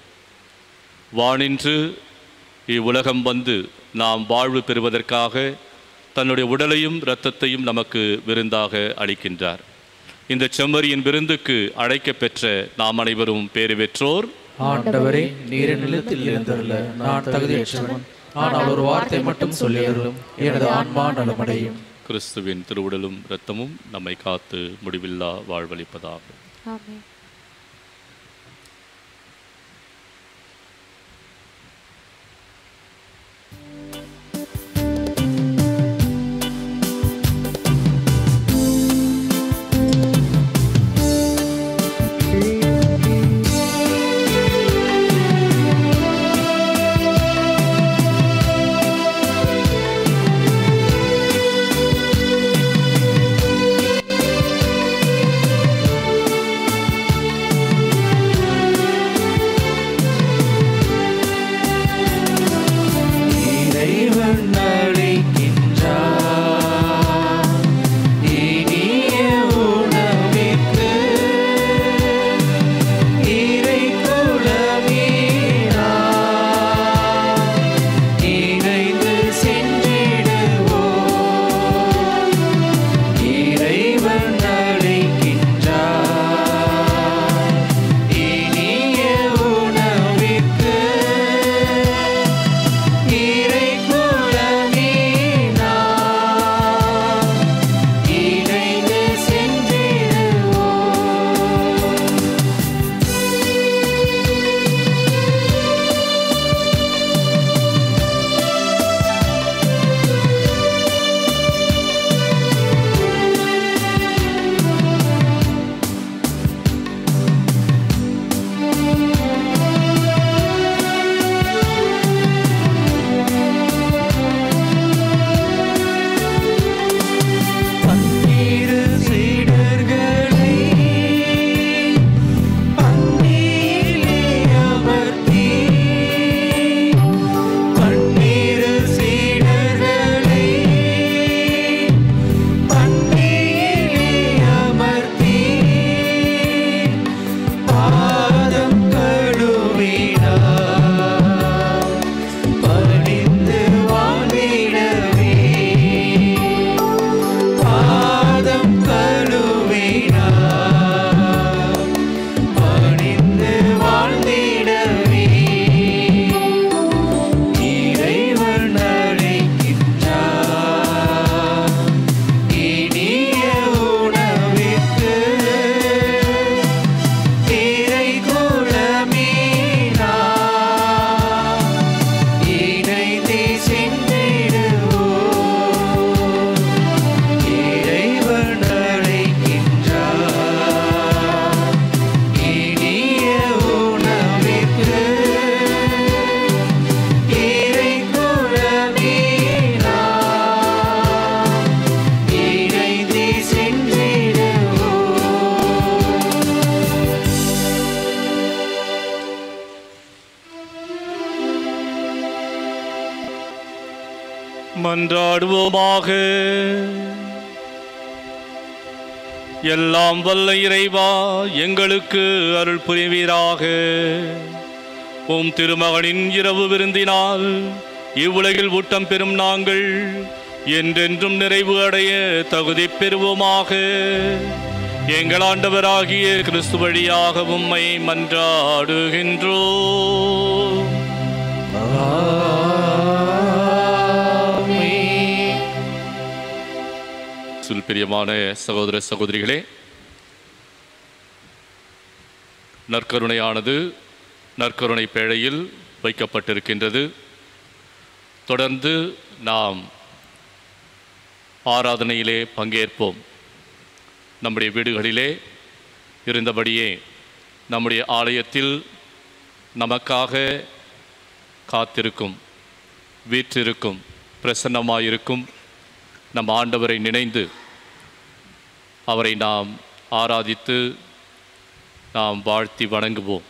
வானின்று இவ்வுலகம் வந்து நாம் வாழ்வு பெறுவதற்காக தன்னுடைய உடலையும் இரத்தத்தையும் நமக்கு விருந்தாக அளிக்கின்றார் இந்த செம்மறியின் விருந்துக்கு அழைக்கப் பெற்ற நாம் அனைவரும் பேறு பெற்றோர் ஆண்டவரே நீர் நிலத்தில் இருந்தருள நான் தகுதியற்றவன் ஆனால் ஒரு வார்த்தை மட்டும் சொல்லியருளும் எனது ஆன்மா நலமடையும் கிறிஸ்துவின் திருவுடலும் இரத்தமும் நம்மை காத்து முடிவில்லா வாழ்வளிப்பதாகும் ஆமென் இறைவன் அழைக்கின்றார் இனிய உணவிற்கு இறை குலமீனா இணைந்து சென்றிடுவோம் இறைவன் அழைக்கின்றார் இனிய உணவிற்கு இறை குலமீனா இணைந்து சென்றிடுவோம் பன்னிரு சீடர்களை பந்தியிலே அமர்த்தி பன்னிரு சீடர்களை பந்தியிலே அமர்த்தி பாதம் கழுவினார் பணிந்து வாழ்ந்திடவே பாதம் கழுவினார் பணிந்து வாழ்ந்திடவே இறைவன் அழைக்கின்றார் இனிய உணவிற்கு இறை குலமீனா இணைந்தே சென்றிடுவோம் இறைவன் அழைக்கின்றார் இனிய உணவிற்கு இறை குலமீனா இணைந்தே சென்றிடுவோம் மன்றாடுவோமாக எல்லாம் வல்ல இறைவா எங்களுக்கு அருள் புரிவீராக உம் திருமகனின் இரவு விருந்தினால் இவ்வுலகில் ஊட்டம் பெறும் நாங்கள் என்றென்றும் நிறைவு அடைய தகுதி பெறுவோமாக எங்கள் ஆண்டவராகிய கிறிஸ்து வழியாக உம்மை மன்றாடுகின்றோம் சுல் பிரியமான சகோதர சகோதரிகளே நற்கருணையானது நற்கருணை பேழையில் வைக்கப்பட்டிருக்கின்றது தொடர்ந்து நாம் ஆராதனையிலே பங்கேற்போம் நம்முடைய வீடுகளிலே இருந்தபடியே நம்முடைய ஆலயத்தில் நமக்காக காத்திருக்கும் வீற்றிருக்கும் பிரசன்னமாயிருக்கும் நம் ஆண்டவரை நினைந்து அவரை நாம் ஆராதித்து நாம் வாழ்த்தி வணங்குவோம்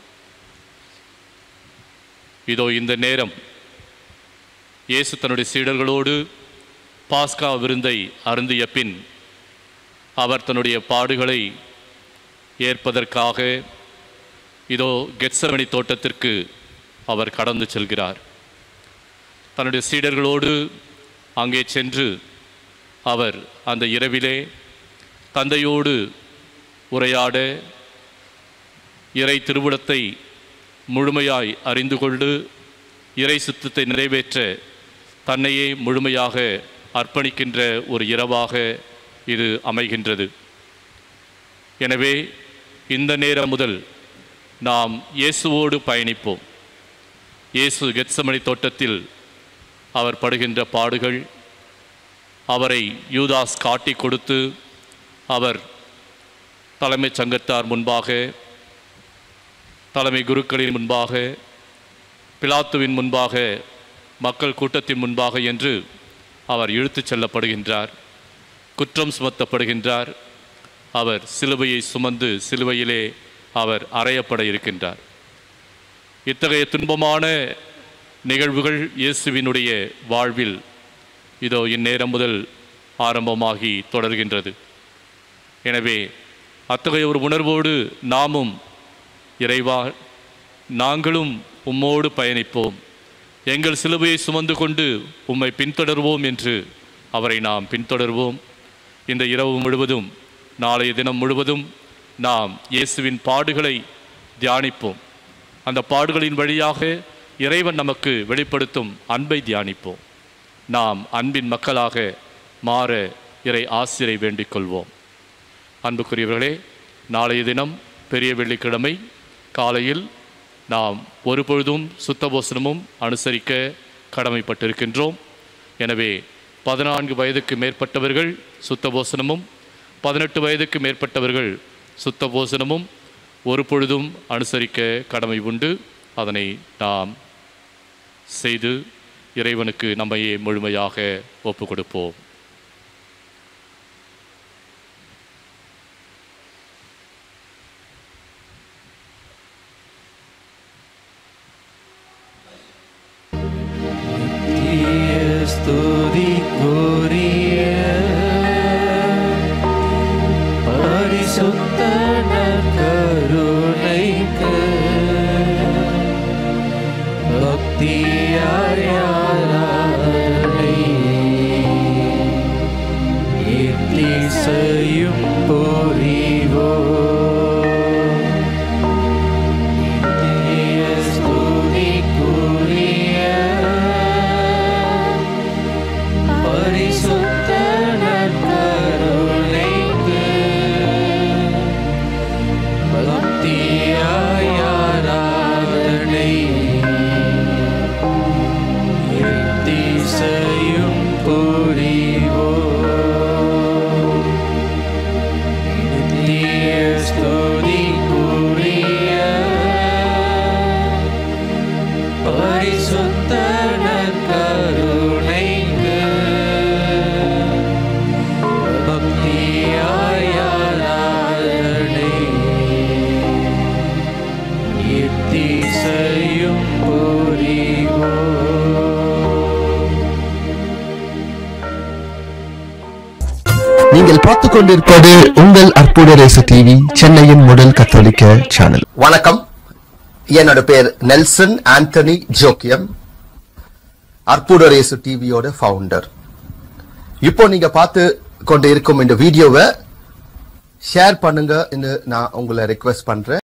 இதோ இந்த நேரம் இயேசு தன்னுடைய சீடர்களோடு பாஸ்கா விருந்தை அருந்திய பின் அவர் தன்னுடைய பாடுகளை ஏற்பதற்காக இதோ கெட்சமணி தோட்டத்திற்கு அவர் கடந்து செல்கிறார் தன்னுடைய சீடர்களோடு அங்கே சென்று அவர் அந்த இரவிலே தந்தையோடு உரையாட இறை திருவிடத்தை முழுமையாய் அறிந்து கொண்டு இறை சித்தத்தை நிறைவேற்ற தன்னையே முழுமையாக அர்ப்பணிக்கின்ற ஒரு இரவாக இது அமைகின்றது எனவே இந்த நேரம் முதல் நாம் இயேசுவோடு பயணிப்போம் இயேசு கெத்சமணி தோட்டத்தில் அவர் படுகின்ற பாடுகள் அவரை யூதாஸ் காட்டி கொடுத்து அவர் தலைமைச் சங்கத்தார் முன்பாக தலைமை குருக்களின் முன்பாக பிலாத்துவின் முன்பாக மக்கள் கூட்டத்தின் முன்பாக என்று அவர் இழுத்துச் செல்லப்படுகின்றார் குற்றம் சுமத்தப்படுகின்றார் அவர் சிலுவையை சுமந்து சிலுவையிலே அவர் அறையப்பட இருக்கின்றார் இத்தகைய துன்பமான நிகழ்வுகள் இயேசுவினுடைய வாழ்வில் இதோ இந்நேரம் முதல் ஆரம்பமாகி தொடர்கின்றது எனவே அத்தகைய ஒரு உணர்வோடு நாமும் இறைவா நாங்களும் உம்மோடு பயணிப்போம் எங்கள் சிலுவையை சுமந்து கொண்டு உம்மை பின்தொடர்வோம் என்று அவரை நாம் பின்தொடர்வோம் இந்த இரவு முழுவதும் நாளைய தினம் முழுவதும் நாம் இயேசுவின் பாடுகளை தியானிப்போம் அந்த பாடுகளின் வழியாக இறைவன் நமக்கு வெளிப்படுத்தும் அன்பை தியானிப்போம் நாம் அன்பின் மக்களாக மாற இறை ஆசிரை வேண்டிக் கொள்வோம் அன்புக்குரியவர்களே நாளைய தினம் பெரிய வெள்ளிக்கிழமை காலையில் நாம் ஒரு பொழுதும் சுத்தபோசனமும் அனுசரிக்க கடமைப்பட்டிருக்கின்றோம் எனவே பதினான்கு வயதுக்கு மேற்பட்டவர்கள் சுத்தபோசனமும் பதினெட்டு வயதுக்கு மேற்பட்டவர்கள் சுத்தபோசனமும் ஒரு பொழுதும் அனுசரிக்க கடமை உண்டு அதனை நாம் செய்து இறைவனுக்கு நம்மையே முழுமையாக ஒப்பு கொடுப்போம் ஸ்துதிக்குரிய பரிசுத்த நற்கருணைக்கு பக்தியாய் ஆராதனை இத்திசையும் புரிவோம் நித்திய ஸ்துதிக்குரிய பரிசுத்த நற்கருணைக்கு பக்தியாய் ஆராதனை எத்திசையும் புரிவோம் நித்திய ஸ்துதிக்குரிய பரிசுத்த நற்கருணைக்கு பக்தியாய் ஆராதனை இத்திசையும் புரிவோம் நீங்கள் பார்த்துக் கொண்டிருப்பது உங்கள் அற்புத ரேசு டிவி சென்னையின் முதல் கத்தோலிக்க சேனல் வணக்கம் என்னோட பேர் நெல்சன் ஆண்டனி ஜோக்கியம் அற்புதரேசு டிவியோட ஃபவுண்டர் இப்போ நீங்க பார்த்து கொண்டு இருக்கும் இந்த வீடியோவை ஷேர் பண்ணுங்க நான் உங்களை ரெக்வெஸ்ட் பண்றேன்